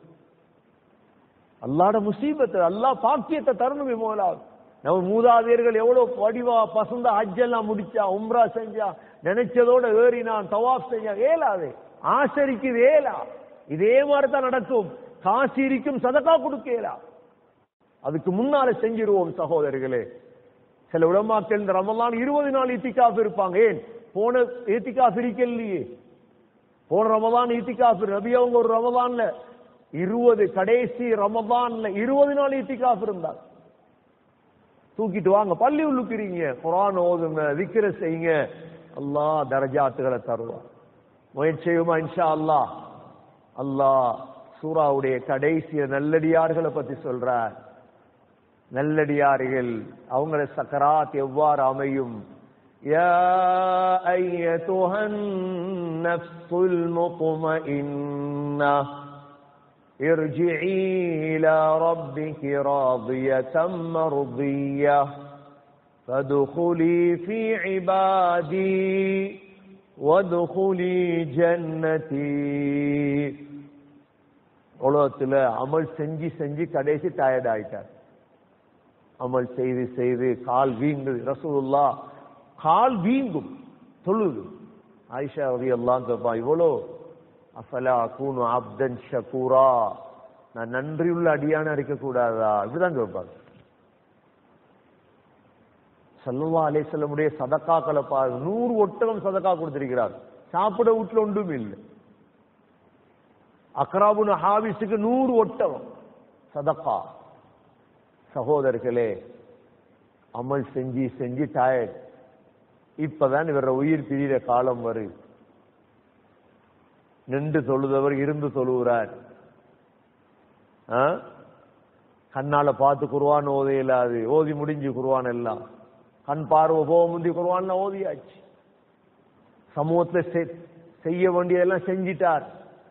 அல்லாட முசீபத்து அல்லாஹ் பாக்கியத்தை தரணுமே முதலாவது நம்ம மூதாதையர்கள் எவ்வளவு படிவா பசந்த ஹஜ்ஜெல்லாம் முடிச்சா உம்ரா செஞ்சா நினைச்சதோட ஏறினான் தவாப் செஞ்சா ஏலாது ஆசரிக்குது ஏலா இதே மாதிரி தான் நடக்கும் காசு இருக்கும் சதக்கா கொடுக்கலா அதுக்கு முன்னால செஞ்சிருவோம் சகோதரர்களே சில உலமாக்கள் இந்த ரமலான் இருபது நாள் இத்திகாஃப் இருப்பாங்க ஏன் போன இத்திகாஃப் இருக்கலையே போன ரமலான் இத்திகாஃப் நபி அவங்க ஒரு ரமலான்ல இருபது கடைசி ரமதான்ல இருபது நாள் இத்திகாஃப் இருந்தார் தூக்கிட்டு வாங்க பள்ளி உள்ளுக்குறீங்க குரான் ஓதுங்க விக்கிர செய்யுங்க அல்லாஹ் தரஜாத்துகளை தருவார் முயற்சி செய்யுமா இன்ஷா அல்லாஹ் அல்லாஹ் சூராவுடைய கடைசிய நல்லடியார்களை பத்தி சொல்றார் நல்லடியார்கள் அவங்கள சக்கராத் எவ்வாறு அமையும் يا أيتها النفس المطمئنة ارجعي إلى ربك راضية مرضية فادخلي في عبادي وادخلي جنتي உலகத்துல அமல் செஞ்சு செஞ்சு கடைசி டயர்ட் ஆயிட்டார் அமல் செய்து செய்து கால் வீங்குது ரசூலுல்லா கால் வீங்கும் தொழுது ஆயிஷா ரவி எல்லாம் கேட்பா இவ்வளோ அஃபலா கூனு அப்தன் ஷகூரா நான் நன்றியுள்ள அடியான இருக்கக்கூடாதா இப்படிதான் கேட்பாங்க சல்லுவா அலேசல்லமுடைய சதக்காக்களை பாருங்க நூறு ஒட்டகம் சதக்கா கொடுத்திருக்கிறார் சாப்பிட வீட்டுல ஒன்றும் இல்லை அக்ராபுன் ஹாபிஸுக்கு நூறு ஒட்டகம் சதக்கா சகோதரர்களே அமல் செஞ்சு செஞ்சு டயர்ட் இப்பதான் இவர உயிர் பிரிகிற காலம் வருது நின்று தொழுதவர் இருந்து தொழுகிறார் ஆ? கண்ணால பார்த்து குருவான் ஓத இயலாது ஓதி முடிஞ்சு குருவான் எல்லாம் கண் பார்வை போக முந்தி குருவான் ஓதியாச்சு சமூகத்துல செ- செய்ய வேண்டியதெல்லாம் செஞ்சிட்டார்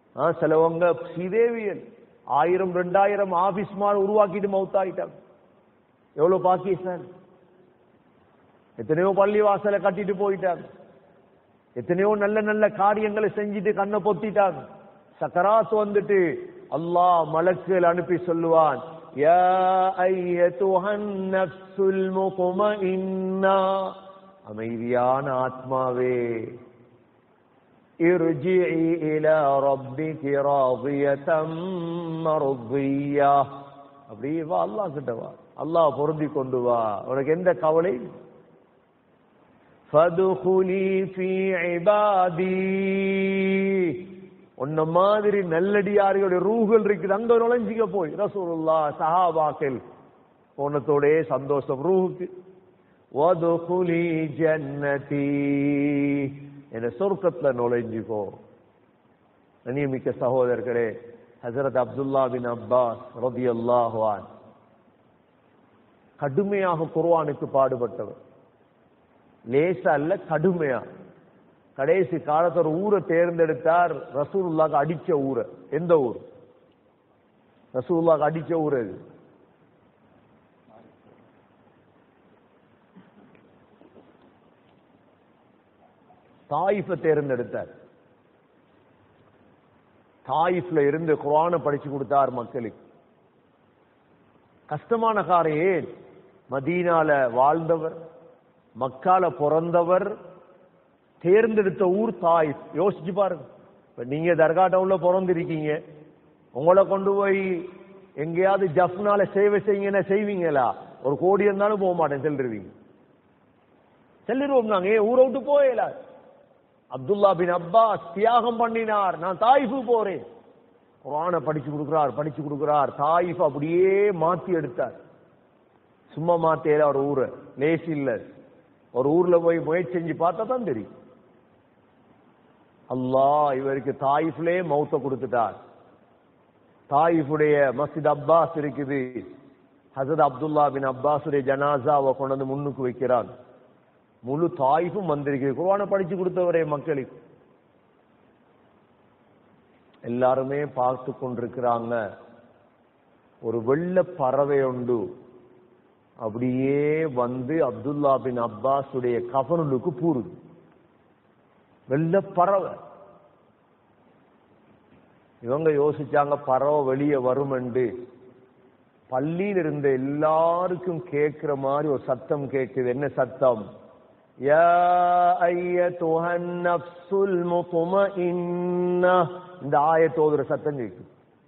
ஆ, சிலவங்க சீதேவியல் ஆயிரம் ரெண்டாயிரம் ஆபீஸ் மால் உருவாக்கிட்டு மவுத்தாயிட்டாங்க எவ்வளவு பாகிஸ்தான் எத்தனையோ பள்ளி வாசலை கட்டிட்டு போயிட்டாங்க எத்தனையோ நல்ல நல்ல காரியங்களை செஞ்சுட்டு கண்ணை பொத்திட்டாங்க சக்கராத் வந்துட்டு அல்லாஹ் மலக்குகள் அனுப்பி சொல்லுவான் யா ஐயத்துஹன் நஃப்ஸுல் முத்மஇன்னா அமைதியான ஆத்மாவே ارجعي إلى ربك راضية مرضية அப்படி வா அல்லாஹ் கிட்ட வா அல்லாஹ் பொருந்தி கொண்டு வா உனக்கு எந்த கவலை ஃபதுகுலி ஃபீ இபாதி உன்ன மாதிரி நல்லடியார்களுடைய ரூஹல் இருக்குது அங்க நுழைஞ்சிக்க போய் ரசூலுல்லாஹ் சஹாபாக்கள் போனத்தோடே சந்தோஷம் ரூஹுக்கு வதுகுலி ஜன்னதி என்ற சொர்க்கத்துல நுழைஞ்சுக்கோ நியமிக்க சகோதரர்களே ஹசரத் அப்துல்லா பின் அப்பாஸ் ரதி அல்லாஹான் கடுமையாக குர்ஆனுக்கு பாடுபட்டவர் லேசா அல்ல கடுமையா கடைசி காலத்துல ஒரு ஊரை தேர்ந்தெடுத்தார் ரசூலுல்லாக்கு அடிச்ச ஊரை எந்த ஊர் ரசூலுல்லாக்கு அடிச்ச ஊர் அது தாயிஃபை தேர்ந்தெடுத்தார் தாயிஃப்ல இருந்து குர்ஆனை படிச்சு கொடுத்தார் மக்களுக்கு கஷ்டமான காரியம் ஏன் மதீனால வாழ்ந்தவர் மக்கால பிறந்தவர் தேர்ந்தெடுத்த ஊர் தாயிஃப் யோசிச்சு பாருங்க இப்ப நீங்க தர்கா டவுன்ல பிறந்திருக்கீங்க உங்களை கொண்டு போய் எங்கேயாவது ஜஃப்னால சேவை செய்யுங்கன்னா செய்வீங்களா ஒரு கோடி இருந்தாலும் போக மாட்டேன் செல்லுருவீங்க செல்லிருவோம் நாங்க ஏன் ஊரை விட்டு போயல அப்துல்லா பின் அப்பாஸ் தியாகம் பண்ணினார் நான் தாயிஃபு போறேன் குரானை படிச்சு கொடுக்கிறார் படிச்சு கொடுக்கிறார் தாயிஃப் அப்படியே மாத்தி எடுத்தார் சும்மா மாத்தேல ஒரு ஊரை லேஸ் இல்ல ஒரு ஊர்ல போய் முயற்சி செஞ்சு பார்த்தா தான் தெரியும் அல்லாஹ் இவருக்கு தாயிஃப்லே மௌத்த கொடுத்துட்டார் தாயிஃபுடைய மஸ்ஜித் அப்பாஸ் இருக்குது ஹசரத் அப்துல்லா பின் அப்பாஸுடைய ஜனாசாவை கொண்டு வந்து முன்னுக்கு வைக்கிறான் முழு தாயிஃபும் வந்திருக்கு குர்ஆனை படிச்சு கொடுத்தவரே மக்களுக்கு எல்லாருமே பார்த்து கொண்டிருக்கிறாங்க ஒரு வெள்ள பறவை உண்டு அப்படியே வந்து அப்துல்லா பின் அப்பாஸுடைய கஃனுலுக்கு பூருது வெள்ள பறவை இவங்க யோசிச்சாங்க பறவை வெளியே வரும் என்று பள்ளியில் இருந்த எல்லாருக்கும் கேட்கிற மாதிரி ஒரு சத்தம் கேட்குது என்ன சத்தம் யா ஐயத்துஹன் நஃப்ஸுல் முத்மஇன்னா இந்த ஆயத்தோதுற சத்தம் கேட்குது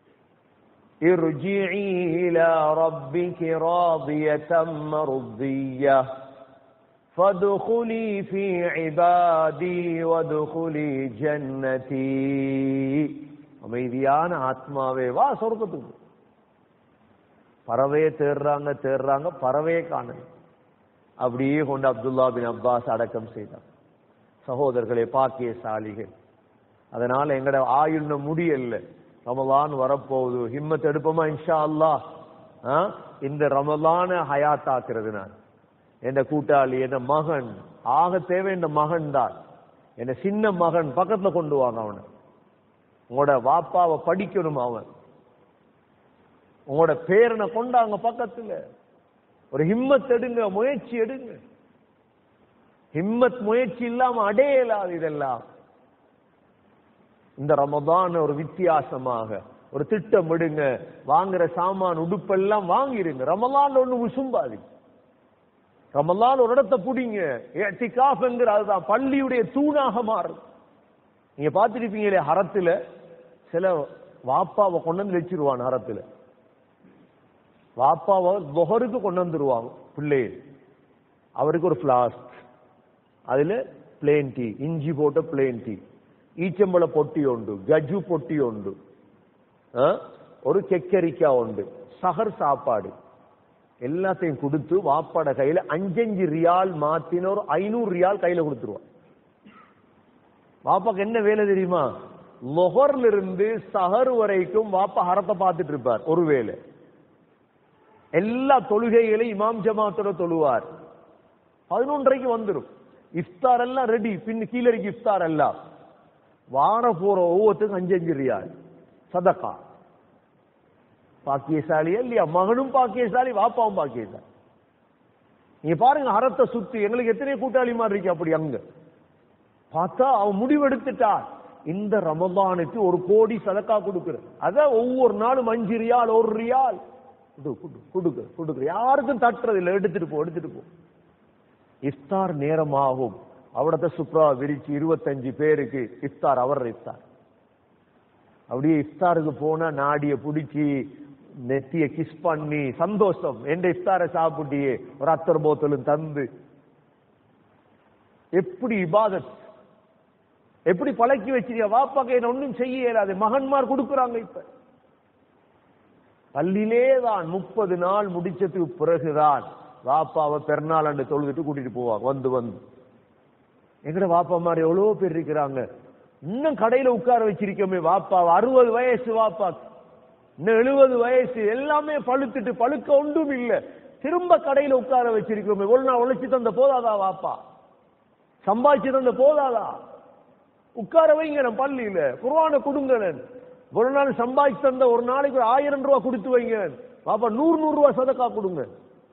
ارجعي إلى ربك راضية مرضية فادخلي في عبادي وادخلي جنتي அமைதியான ஆத்மாவே வா சொர்க்கத்துக்கு பறவையை தேடுறாங்க தேடுறாங்க பறவையை காணல அப்படியே கொண்டு அப்துல்லா பின் அப்பாஸ் அடக்கம் செய்தார் சகோதரர்களே பாக்கியசாலிகள் அதனால எங்கட ஆயுள் முடியல ரமலான் வரப்போகுது ஹிம்மத் எடுப்போமா இன்ஷா அல்லாஹ் ஆ? இந்த ரமலான ஹயாத்தாக்குறது நான் என் கூட்டாளி என் மகன் ஆக தேவை இந்த மகன் தான் என் சின்ன மகன் பக்கத்துல கொண்டு வாங்க அவனை உங்களோட வாப்பாவை படிக்கணும் அவன் உங்களோட பேரனை கொண்டாங்க பக்கத்துல ஒரு ஹிம்மத் எடுங்க முயற்சி எடுங்க ஹிம்மத் முயற்சி இல்லாம அடையலாது இதெல்லாம் இந்த ரமதான் ஒரு வித்தியாசமாக ஒரு திட்டம் விடுங்க வாங்குற சாமான் உடுப்பெல்லாம் வாங்கிருங்க ரமலான் ஒண்ணு உசும்பாது ரமலான் ஒரு இடத்தை புடிங்க என்கிற அதுதான் பள்ளியுடைய தூணாக மாறும் நீங்க பார்த்திருப்பீங்களே ஹரத்துல சில வாப்பாவை கொண்டு வந்து வச்சிருவான் ஹரத்துல வாப்பாவை தொகருக்கு கொண்டு வந்துருவாங்க பிள்ளை அவருக்கு ஒரு பிளாஸ்க் அதுல பிளேன் டீ இஞ்சி போட்ட பிளேன் டீ ഈച്ചമ്പള പൊട്ടിയുണ്ട് ഗജു പൊട്ടിയുണ്ട് ആ? ഒരു കെക്കരിക്ക ഉണ്ട് സഹർ സാപ്പാട് எல்லாத்தையும் கொடுத்து வாப்பாட கையில அஞ்சஞ்சு ரியால் மாத்தின ஒரு ஐநூறு ரியால் கையில கொடுத்துருவான் வாப்பாக்கு என்ன வேலை தெரியுமா லொஹர்ல இருந்து சஹர் வரைக்கும் வாப்பா ஹரத்தை பார்த்துட்டு இருப்பார் ஒரு வேலை எல்லா தொழுகைகளையும் இமாம் ஜமாத்தோட தொழுவார் பதினொன்றரைக்கு வந்துடும் இஃப்தார் எல்லாம் ரெடி பின் கீழே இருக்கு இஃப்தார் எல்லாம் வார போற ஒவ்வொருத்தருக்கும் அஞ்சு அஞ்சு ரியால் சதக்கா பாக்கியசாலியா இல்லையா மகனும் பாக்கியசாலி வாப்பாவும் பாக்கியசாலி நீங்க பாருங்க அறத்தை சுத்தி எங்களுக்கு எத்தனை கூட்டாளி மாதிரி இருக்கு அப்படி அங்க பார்த்தா அவன் முடிவெடுத்துட்டான் இந்த ரமதானுக்கு ஒரு கோடி சதக்கா கொடுக்குற அத ஒவ்வொரு நாளும் அஞ்சு ரியால் ஒரு ரியால் குடு, குடு, கொடுக்கு கொடுக்குற யாருக்கும் தட்டுறது இல்லை எடுத்துட்டு போ எடுத்துட்டு போ இஃப்தார் நேரமாகும் அவடத்த சுப்ரா விரிச்சு இருபத்தஞ்சு பேருக்கு இஃப்தார் அவர் இஃப்தார் அப்படியே இஃப்தாருக்கு போனா நாடிய புடிச்சு நெத்திய கிஸ் பண்ணி சந்தோஷம் எந்த இஃப்தாரை சாப்பிட்டியே ஒரு அத்தர் போத்தலும் தந்து எப்படி இபாதத் எப்படி பழக்கி வச்சிருக்க வாப்பாக்கு என்ன ஒண்ணும் செய்ய இயலாது மகன்மார் கொடுக்குறாங்க இப்ப பள்ளியிலே தான் முப்பது நாள் முடிச்சதுக்கு பிறகுதான் வாப்பாவை பெருநாள் அன்று தொழுதுட்டு கூட்டிட்டு போவாங்க வந்து வந்து எங்கட வாப்பா மாதிரி எவ்வளவு பேர் இருக்கிறாங்க இன்னும் கடையில உட்கார வச்சிருக்கோமே வாப்பா அறுபது வயசு வாப்பா இன்னும் எழுபது வயசு எல்லாமே பழுத்துட்டு பழுக்க ஒன்றும் இல்ல திரும்ப கடையில உட்கார வச்சிருக்கோமே ஒரு நாள் உழைச்சி தந்த போதாதா வாப்பா சம்பாதிச்சு தந்த போதாதா உட்கார வைங்க நான் பள்ளியில குர்ஆனை கொடுங்க ஒரு நாள் சம்பாதிச்சு தந்த ஒரு நாளைக்கு ஒரு ஆயிரம் ரூபாய் கொடுத்து வைங்க பாப்பா நூறு நூறு ரூபாய் சதக்கா கொடுங்க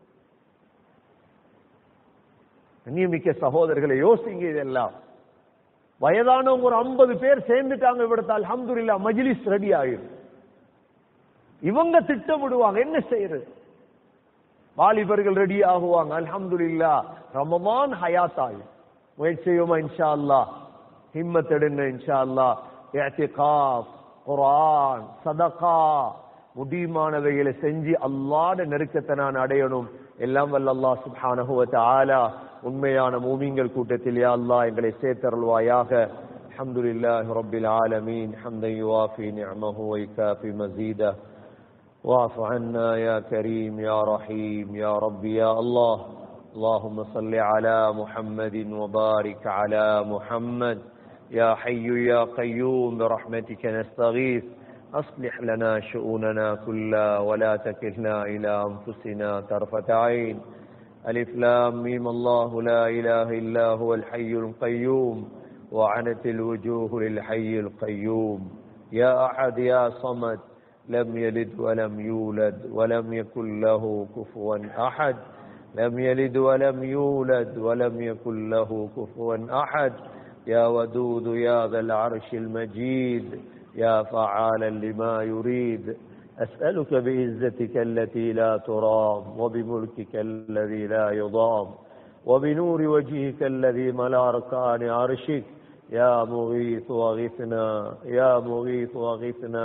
கண்ணியமிக்க சகோதரர்களை யோசிங்க இதெல்லாம் வயதானவங்க ஒரு ஐம்பது பேர் சேர்ந்துட்டாங்க விடத்தால் அல்ஹம்துலில்லா மஜ்லிஸ் ரெடி ஆயிரும் இவங்க திட்டமிடுவாங்க என்ன செய்யறது வாலிபர்கள் ரெடி ஆகுவாங்க அல்ஹம்துலில்லா ரமமான் ஹயாத் ஆயும் முயற்சி செய்வோமா இன்ஷா அல்லாஹ் ஹிம்மத் எடுங்க இன்ஷா அல்லாஹ் இஅ்திகாஃப் குர்ஆன் சதகா முடியுமானவைகளை செஞ்சு அல்லாஹ்ட நெருக்கத்தை நான் அடையணும் எல்லாம் வல்ல அல்லாஹ் சுப்ஹானஹு வ தஆலா உண்மையான மூமின்கள் கூட்டத்தில் யா அல்லாஹ் எங்களை சேர்த்தருள்வாயாக அல்ஹம்துலில்லாஹி ரப்பில் ஆலமீன் ஹம்dan யுவாஃபி நிஅமஹு வ யுகாஃபி மஸீதா واعف عنا يا كريم يا رحيم يا رب يا الله اللهم صل على محمد وبارك على محمد يا حي يا قيوم برحمتك نستغيث أصلح لنا شؤوننا كلها ولا تكلنا إلى أنفسنا طرفة عين ألف لام ميم الله لا إله إلا هو الحي القيوم وعنت الوجوه للحي القيوم يا أحد يا صمد لم يلد ولم يولد ولم يكن له كفوا أحد لم يلد ولم يولد ولم يكن له كفوا أحد يا ودود يا ذا العرش المجيد يا فعالا لما يريد أسألك بعزتك التي لا ترام وبملكك الذي لا يضام وبنور وجهك الذي ملا أركان عرشك يا مغيث أغثنا يا مغيث أغثنا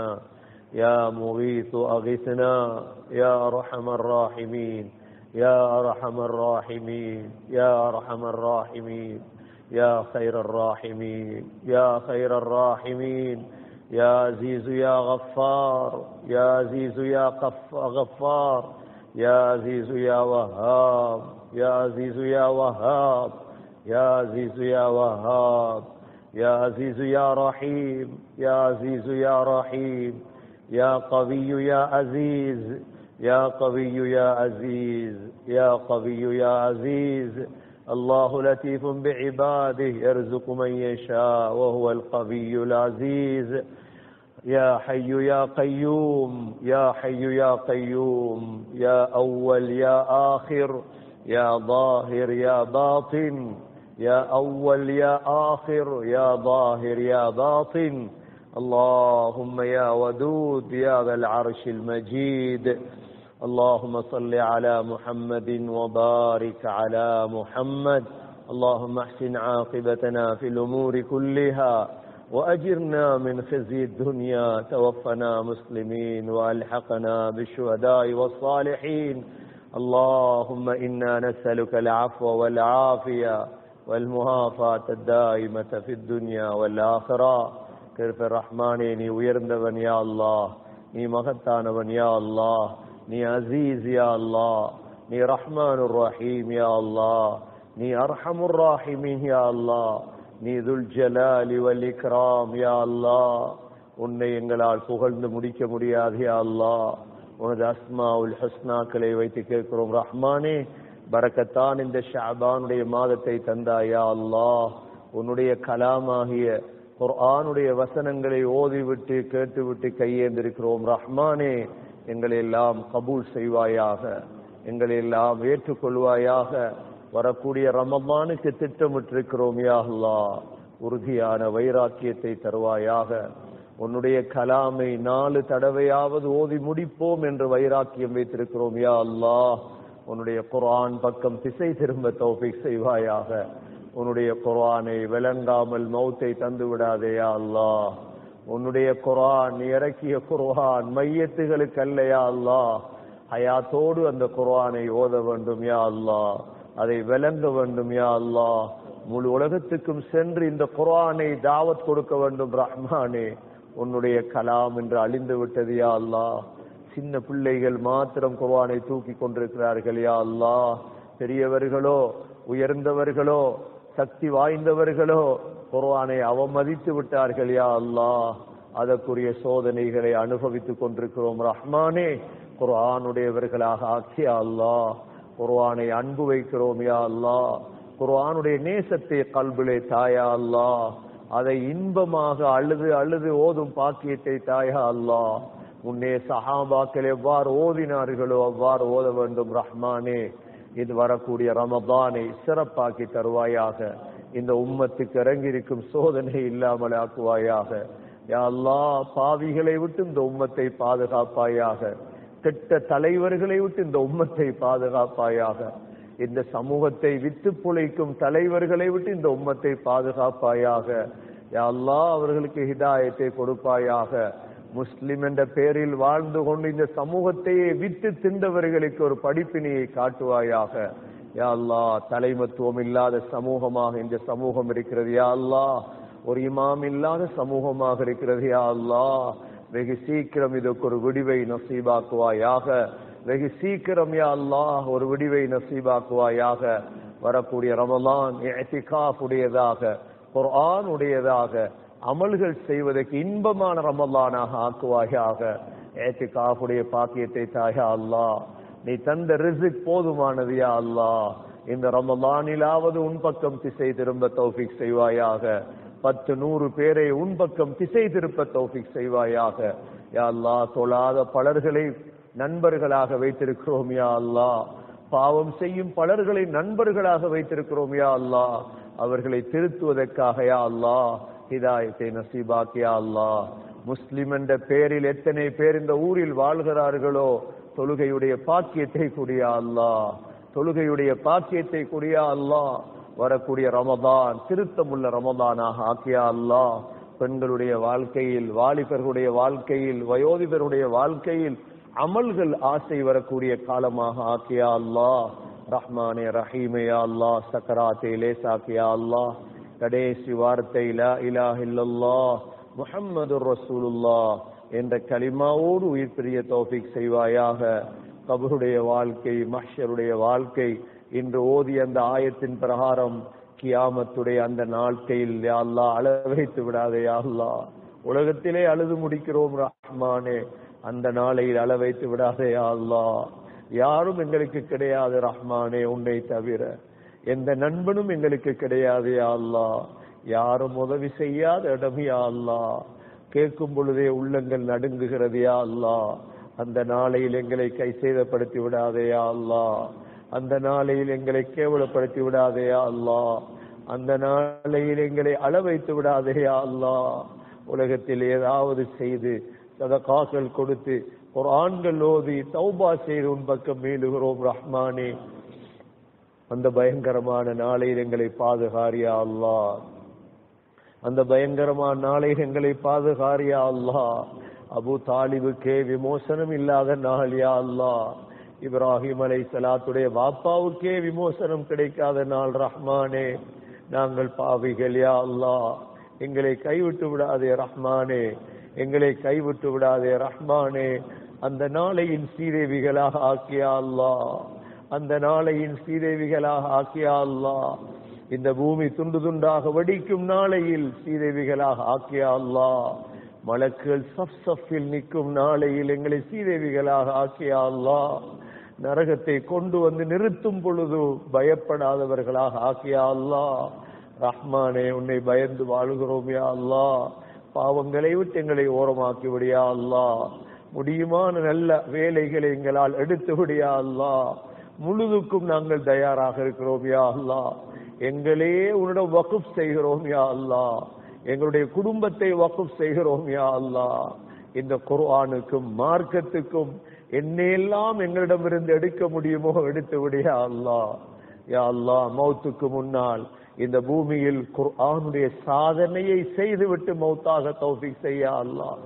يا مغيث أغثنا يا أرحم الراحمين يا أرحم الراحمين يا أرحم الراحمين يا خير الراحمين يا خير الراحمين يا عزيز يا غفار يا عزيز يا قف- غفار يا عزيز يا وهاب يا عزيز يا وهاب يا عزيز يا وهاب يا عزيز يا رحيم يا عزيز يا رحيم يا قوي يا عزيز يا قوي يا عزيز يا قوي يا عزيز الله لطيف بعباده يرزق من يشاء وهو القوي العزيز يا حي يا قيوم يا حي يا قيوم يا أول يا آخر يا ظاهر يا باطن يا أول يا آخر يا ظاهر يا باطن اللهم يا ودود يا ذا العرش المجيد اللهم صل على محمد وبارك على محمد اللهم احسن عاقبتنا في الأمور كلها وأجرنا من خزي الدنيا توفنا مسلمين وألحقنا بالشهداء والصالحين اللهم إنا نسألك العفو والعافية والمهافاة الدائمة في الدنيا والآخرة கிருப்ப ரஹ்மானே நீ உயர்ந்தவன் யா அல்லாஹ் நீ மகத்தானவன் யா அல்லாஹ் நீ அசீஸ் யா அல்லாஹ் நீ ரஹ்மானுர் ரஹீம் யா அல்லாஹ் நீ அர்ஹமுர் ராஹிமீன் யா அல்லாஹ் நீ துல் ஜலாலி வல் இக்ராம் யா அல்லாஹ் உன்னை எங்களால் புகழ்ந்து முடிக்க முடியாது யா அல்லாஹ் உனது அஸ்மா உல் ஹஸ்னாக்களை வைத்து கேட்கிறோம் ரஹ்மானே பரக்கத்தான் இந்த ஷாபானுடைய மாதத்தை தந்தாயா அல்லாஹ் உன்னுடைய கலாமாகிய குர்ஆனுடைய வசனங்களை ஓதிவிட்டு கேட்டுவிட்டு கையேந்திருக்கிறோம் ரஹ்மானே எங்களை எல்லாம் கபூல் செய்வாயாக எங்களை எல்லாம் ஏற்றுக்கொள்வாயாக வரக்கூடிய ரமமானுக்கு திட்டமிட்டிருக்கிறோம் யா அல்லாஹ் உறுதியான வைராக்கியத்தை தருவாயாக உன்னுடைய கலாமை நாலு தடவையாவது ஓதி முடிப்போம் என்று வைராக்கியம் வைத்திருக்கிறோம் யா அல்லாஹ் உன்னுடைய குர்ஆன் பக்கம் திசை திரும்ப தௌஃபீக் செய்வாயாக உன்னுடைய குர்ஆனை விளங்காமல் மௌத்தை தந்து விடாதேயா அல்லாஹ் உன்னுடைய குர்ஆன் நீ இறக்கிய குர்ஆன் மையத்துகளுக்கு அல்லையா அல்லாஹ் ஹயாத்தோடு அந்த குர்ஆனை ஓத வேண்டும் யா அல்லாஹ் அதை விளங்க வேண்டும் யா அல்லாஹ் முழு உலகத்துக்கும் சென்று இந்த குர்ஆனை தாவத் கொடுக்க வேண்டும் ரஹ்மானே உன்னுடைய கலாம் என்று அழிந்து விட்டது யா அல்லாஹ் சின்ன பிள்ளைகள் மாத்திரம் குர்ஆனை தூக்கி கொண்டிருக்கிறார்கள் யா அல்லாஹ் பெரியவர்களோ உயர்ந்தவர்களோ சக்தி வாய்ந்தவர்களோ குர்ஆனை அவமதித்து விட்டார்கள் யா அல்லாஹ் அதற்குரிய சோதனைகளை அனுபவித்துக் கொண்டிருக்கிறோம் ரஹ்மானே குர்ஆனுடையவர்களாக ஆக்கிய அல்லாஹ் குர்ஆனை அன்பு வைக்கிறோம் யா அல்லாஹ் குர்ஆனுடைய நேசத்தை கல்பிலே தாயா அல்லாஹ் அதை இன்பமாக அழுது அழுது ஓதும் பாக்கியத்தை தாயா அல்லாஹ் முன்னே சஹாபாக்கள் எவ்வாறு ஓதினார்களோ அவ்வாறு ஓத வேண்டும் ரஹ்மானே இது வரக்கூடிய ரமதானை சிறப்பாக்கி தருவாயாக இந்த உம்மத்துக்கு இறங்கியிருக்கும் சோதனை இல்லாமல் ஆக்குவாயாக யா அல்லாஹ் பாவிகளை விட்டு இந்த உம்மத்தை பாதுகாப்பாயாக கெட்ட தலைவர்களை விட்டு இந்த உம்மத்தை பாதுகாப்பாயாக இந்த சமூகத்தை வித்து புழைக்கும் தலைவர்களை விட்டு இந்த உம்மத்தை பாதுகாப்பாயாக யா அல்லாஹ் அவர்களுக்கு ஹிதாயத்தை கொடுப்பாயாக முஸ்லிம் என்ற பெயரில் வாழ்ந்து கொண்டு இந்த சமூகத்தையே வித்து திண்டவர்களுக்கு ஒரு படிப்பினையை காட்டுவாயாக யா அல்லாஹ் தலைமத்துவம் இல்லாத சமூகமாக இந்த சமூகம் இருக்கிறது யா அல்லாஹ் ஒரு இமாம் இல்லாத சமூகமாக இருக்கிறது யா அல்லாஹ் வெகு சீக்கிரம் இதுக்கு ஒரு விடிவை நசீபாக்குவாயாக வெகு சீக்கிரம் யா அல்லாஹ் ஒரு விடிவை நசீபாக்குவாயாக வரக்கூடிய ரமலான் இஅ்திகாஃப் உடையதாக குர்ஆன் உடையதாக அமல்கள் செய்வதற்கு இன்பமான ரமலானாக ஆக்குவாயாக ஏத்திகாஃபுடைய பாக்கியத்தை தாயா அல்லாஹ் நீ தந்த ரிசிக் போதுமானது யா அல்லாஹ் இந்த ரமலானிலாவது உன் பக்கம் திசை திரும்ப தௌஃபிக் செய்வாயாக பத்து நூறு பேரை உன் பக்கம் திசை திருப்ப தௌஃபிக் செய்வாயாக யா அல்லாஹ் தொழாத பலர்களை நண்பர்களாக வைத்திருக்கிறோம் யா அல்லாஹ் பாவம் செய்யும் பலர்களை நண்பர்களாக வைத்திருக்கிறோம் யா அல்லாஹ் அவர்களை திருத்துவதற்காக யா அல்லாஹ் ஹிதாயத்தை நசீபாக்கியா அல்லாஹ் முஸ்லிம் என்ற பெயரில் எத்தனை பேர் இந்த ஊரில் வாழ்கிறார்களோ தொழுகையுடைய பாக்கியத்தை கூடியா அல்லாஹ் தொழுகையுடைய பாக்கியத்தை கூடியா அல்லாஹ் வரக்கூடிய ரமதான் திருத்தமுள்ள ரமதானாக ஆக்கியா அல்லாஹ் பெண்களுடைய வாழ்க்கையில் வாலிபர்களுடைய வாழ்க்கையில் வயோதிபருடைய வாழ்க்கையில் அமல்கள் ஆசை வரக்கூடிய காலமாக ஆக்கியா அல்லாஹ் ரஹ்மானே ரஹீமையா அல்லாஹ் சக்கராத்தை லேசாக்கியா அல்லாஹ் கடைசி வார்த்தை லா இலாஹ இல்லல்லாஹ் முஹம்மது ரசூலுல்லாஹ் என்ற கலிமாவோடு உயிர் பிரிய தௌஃபிக் செய்வாயாக கபருடைய வாழ்க்கை மஹ்ஷருடைய வாழ்க்கை இன்று ஓதி அந்த ஆயத்தின் பிரகாரம் கியாமத்துடைய அந்த நாட்கையில் யா அல்லாஹ் அழ வைத்து விடாதே யா அல்லாஹ் உலகத்திலே அழுது முடிக்கிறோம் ரஹ்மானே அந்த நாளையில் அழ வைத்து விடாதே யா அல்லாஹ் யாரும் எங்களுக்கு கிடையாது ரஹ்மானே உன்னை தவிர எந்த நண்பனும் எங்களுக்கு கிடையாது யா அல்லாஹ் யாரும் உதவி செய்யாத இடம் யா அல்லாஹ் கேட்கும் பொழுதே உள்ளங்கள் நடுங்குகிறது யா அல்லாஹ் அந்த நாளையில் எங்களை கை சேதப்படுத்தி விடாதே யா அல்லாஹ் அந்த நாளையில் எங்களை கேவலப்படுத்தி விடாதே யா அல்லாஹ் அந்த நாளையில் எங்களை அள வைத்து விடாதே யா அல்லாஹ் உலகத்தில் ஏதாவது செய்து சதகாக்கள் கொடுத்து ஒரு ஆண்கள் ஓதி தௌபா செய்து உன் பக்கம் மீளுகிறோம் ரஹ்மானே அந்த பயங்கரமான நாளையில் எங்களை பாதுகாரியா அல்லாஹ் அந்த பயங்கரமான நாளையில் எங்களை பாதுகாரியா அல்லாஹ் அபு தாலிபுக்கே விமோசனம் இல்லாத நாள் யா அல்லாஹ் இப்ராஹிம் அலை சலாத்துடைய வாப்பாவுக்கே விமோசனம் கிடைக்காத நாள் ரஹ்மானே நாங்கள் பாவிகள் யா அல்லாஹ் எங்களை கைவிட்டு விடாதே ரஹ்மானே எங்களை கைவிட்டு விடாதே ரஹ்மானே அந்த நாளையின் சீதேவிகளாக ஆக்கியா அல்லாஹ் அந்த நாளையின் சீதேவிகளாக ஆக்கியா அல்லாஹ் இந்த பூமி துண்டு துண்டாக வெடிக்கும் நாளையில் சீதேவிகளாக ஆக்கியா அல்லாஹ் மலக்குகள் சப் சஃபில் நிற்கும் நாளையில் எங்களை சீதேவிகளாக ஆக்கியா அல்லாஹ் நரகத்தை கொண்டு வந்து நிறுத்தும் பொழுது பயப்படாதவர்களாக ஆக்கியா அல்லாஹ் ரஹ்மானே உன்னை பயந்து வாழுகிறோம் யா அல்லாஹ் பாவங்களை விட்டு எங்களை ஓரமாக்கி விடியா அல்லாஹ் முடியுமான நல்ல வேலைகளை எங்களால் எடுத்து விடியா அல்லாஹ் முழுதுக்கும் நாங்கள் தயாராக இருக்கிறோம் யா அல்லாஹ் எங்களே உன்னிடம் வகுப் செய்கிறோம் யா அல்லாஹ் எங்களுடைய குடும்பத்தை வகுப் செய்கிறோம் யா அல்லாஹ் இந்த குர்ஆனுக்கும் மார்க்கத்துக்கும் என்னையெல்லாம் எங்களிடமிருந்து எடுக்க முடியுமோ எடுத்து விடியா அல்லாஹ் யா அல்லாஹ் மௌத்துக்கு முன்னால் இந்த பூமியில் குர்ஆனுடைய சாதனையை செய்துவிட்டு மௌத்தாக தௌஃபிக் செய்ய அல்லாஹ்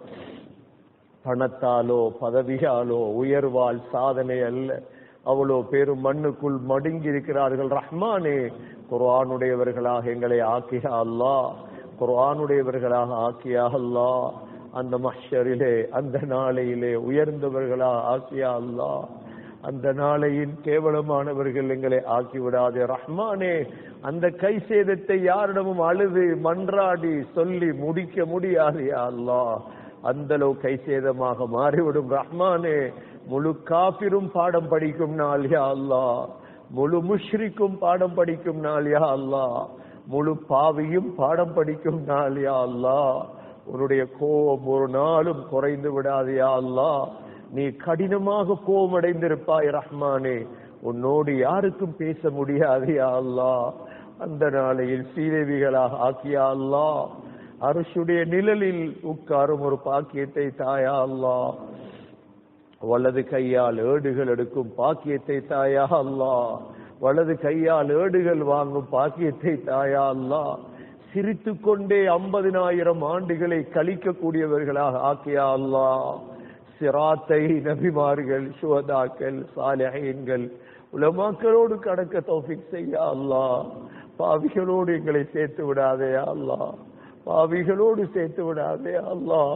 பணத்தாலோ பதவியாலோ உயர்வால் சாதனை அல்ல அவ்வளோ பேரும் மண்ணுக்குள் மடுங்கி இருக்கிறார்கள் ரஹ்மானே குர்ஆனுடையவர்களாக எங்களை ஆக்கியா அல்லாஹ் குர்ஆனுடையவர்களாக ஆக்கியா அல்லாஹ் அந்த மஹ்ஷரிலே அந்த நாளையிலே உயர்ந்தவர்களாக ஆக்கியா அல்லாஹ் அந்த நாளையின் கேவலமானவர்கள் எங்களை ஆக்கிவிடாதே ரஹ்மானே அந்த கை சேதத்தை யாரிடமும் அழுது மன்றாடி சொல்லி முடிக்க முடியாது யா அல்லாஹ் அந்த அளவு கை சேதமாக மாறிவிடும் ரஹ்மானே முழு காபிரும் பாடம் படிக்கும் நாள் யா அல்லாஹ் முழு முஷ்ரிக்கும் பாடம் படிக்கும் நாள் யா அல்லாஹ் முழு பாவியும் பாடம் படிக்கும் நாள் யா அல்லாஹ் உன்னுடைய கோபம் ஒரு நாளும் குறைந்து விடாது யா அல்லாஹ் நீ கடினமாக கோபமடைந்திருப்பாய் ரஹ்மானே உன்னோடு யாருக்கும் பேச முடியாது யா அல்லாஹ் அந்த நாளையில் சீதேவிகளாக ஆக்கியா அல்லாஹ் அரசுடைய நிழலில் உட்காரும் ஒரு பாக்கியத்தை தாயா அல்லாஹ் வலது கையால் ஏடுகள் எடுக்கும் பாக்கியத்தை தாயா அல்லாஹ் வலது கையால் ஏடுகள் வாங்கும் பாக்கியத்தை தாயா அல்லாஹ் சிரித்து கொண்டே ஐம்பதினாயிரம் ஆண்டுகளை கழிக்கக்கூடியவர்களாக ஆக்கியா அல்லாஹ் சிராத்தை நபிமார்கள் சுவதாக்கள் சாலஹீன்கள் உலமாக்களோடு கடக்க தௌஃபிக் செய்ய அல்லாஹ் பாவிகளோடு எங்களை சேர்த்து விடாதே அல்லாஹ் பாவிகளோடு சேர்த்து விடாதே அல்லாஹ்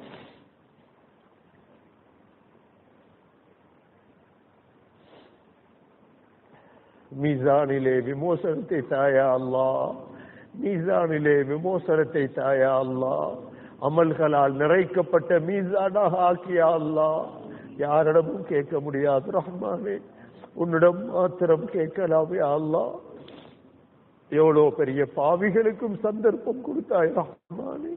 மீசானிலே விமோசனத்தை தாயா அல்லாஹ் மீசானிலே விமோசனத்தை தாயா அல்லாஹ் அமல்களால் நிறைக்கப்பட்ட மீசானாக ஆக்கியா அல்லாஹ் யாரிடமும் கேட்க முடியாது ரஹ்மானே உன்னிடம் மாத்திரம் கேட்கலாமே அல்லாஹ் எவ்வளவு பெரிய பாவிகளுக்கும் சந்தர்ப்பம் கொடுத்தாய் ரஹ்மானே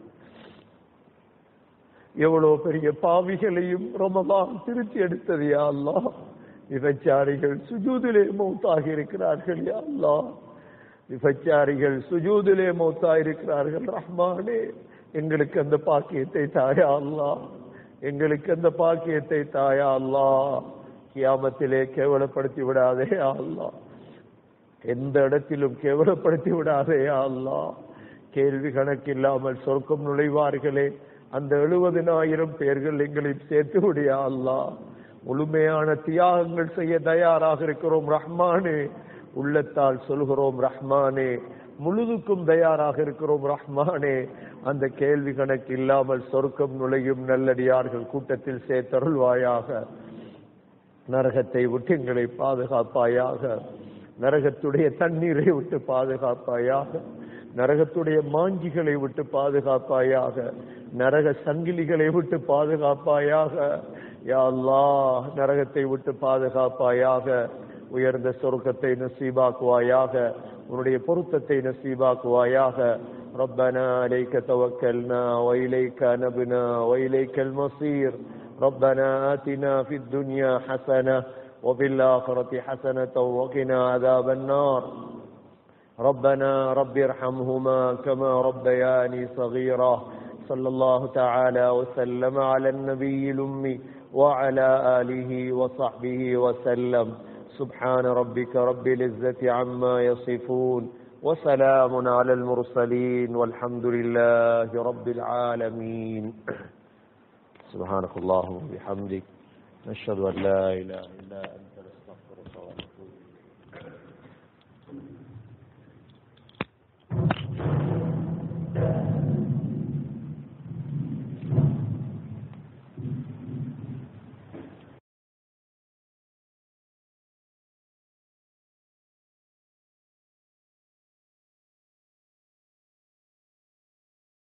எவ்வளவு பெரிய பாவிகளையும் ரமதான் திருத்தி எடுத்தது யா அல்லாஹ் விபச்சாரிகள் சுஜூதிலே மௌத்தாகி இருக்கிறார்கள் யா அல்லாஹ் விபச்சாரிகள் சுஜூதிலே மௌத்தாகி இருக்கிறார்கள் ரஹ்மானே எங்களுக்கு அந்த பாக்கியத்தை தாயா அல்லாஹ் எங்களுக்கு அந்த பாக்கியத்தை தாயா அல்லாஹ் கியாமத்திலே கேவலப்படுத்தி விடாதே யா அல்லாஹ் எந்த இடத்திலும் கேவலப்படுத்தி விடாதே யா அல்லாஹ் கேள்வி கணக்கில்லாமல் சொர்க்கம் நுழைவார்களே அந்த எழுபதினாயிரம் பேர்கள் எங்களையும் சேர்த்து விடியா அல்லாஹ் முழுமையான தியாகங்கள் செய்ய தயாராக இருக்கிறோம் ரஹ்மானே உள்ளத்தால் சொல்கிறோம் ரஹ்மானே முழுதுக்கும் தயாராக இருக்கிறோம் ரஹ்மானே அந்த கேள்வி கணக்கு இல்லாமல் சொர்க்கம் நுழையும் நல்லடியார்கள் கூட்டத்தில் சேர்த்தருள்வாயாக நரகத்தை விட்டு எங்களை பாதுகாப்பாயாக நரகத்துடைய தண்ணீரை விட்டு பாதுகாப்பாயாக நரகத்துடைய மாஞ்சிகளை விட்டு பாதுகாப்பாயாக நரக சங்கிலிகளை விட்டு பாதுகாப்பாயாக யா அல்லாஹ் நரகத்தை விட்டு பாதுகாப்பாயாக உயர்ந்த சொர்க்கத்தை நசீபாக்குவாயாக உன்னுடைய பொருத்தத்தை நசீபாக்குவாயாக ربنا عليك توكلنا وإليك نبنا وإليك المصير ربنا آتنا في الدنيا حسنة وفي الآخرة حسنة وقنا عذاب النار ربنا رب ارحمهما كما ربياني صغيرا صلى الله تعالى وسلم على النبي الأمي وعلى آله وصحبه وسلم سبحان ربك رب العزة عما يصفون وسلام على المرسلين والحمد لله رب العالمين سبحانك اللهم وبحمدك نشهد أن لا إله إلا أنت نستغفرك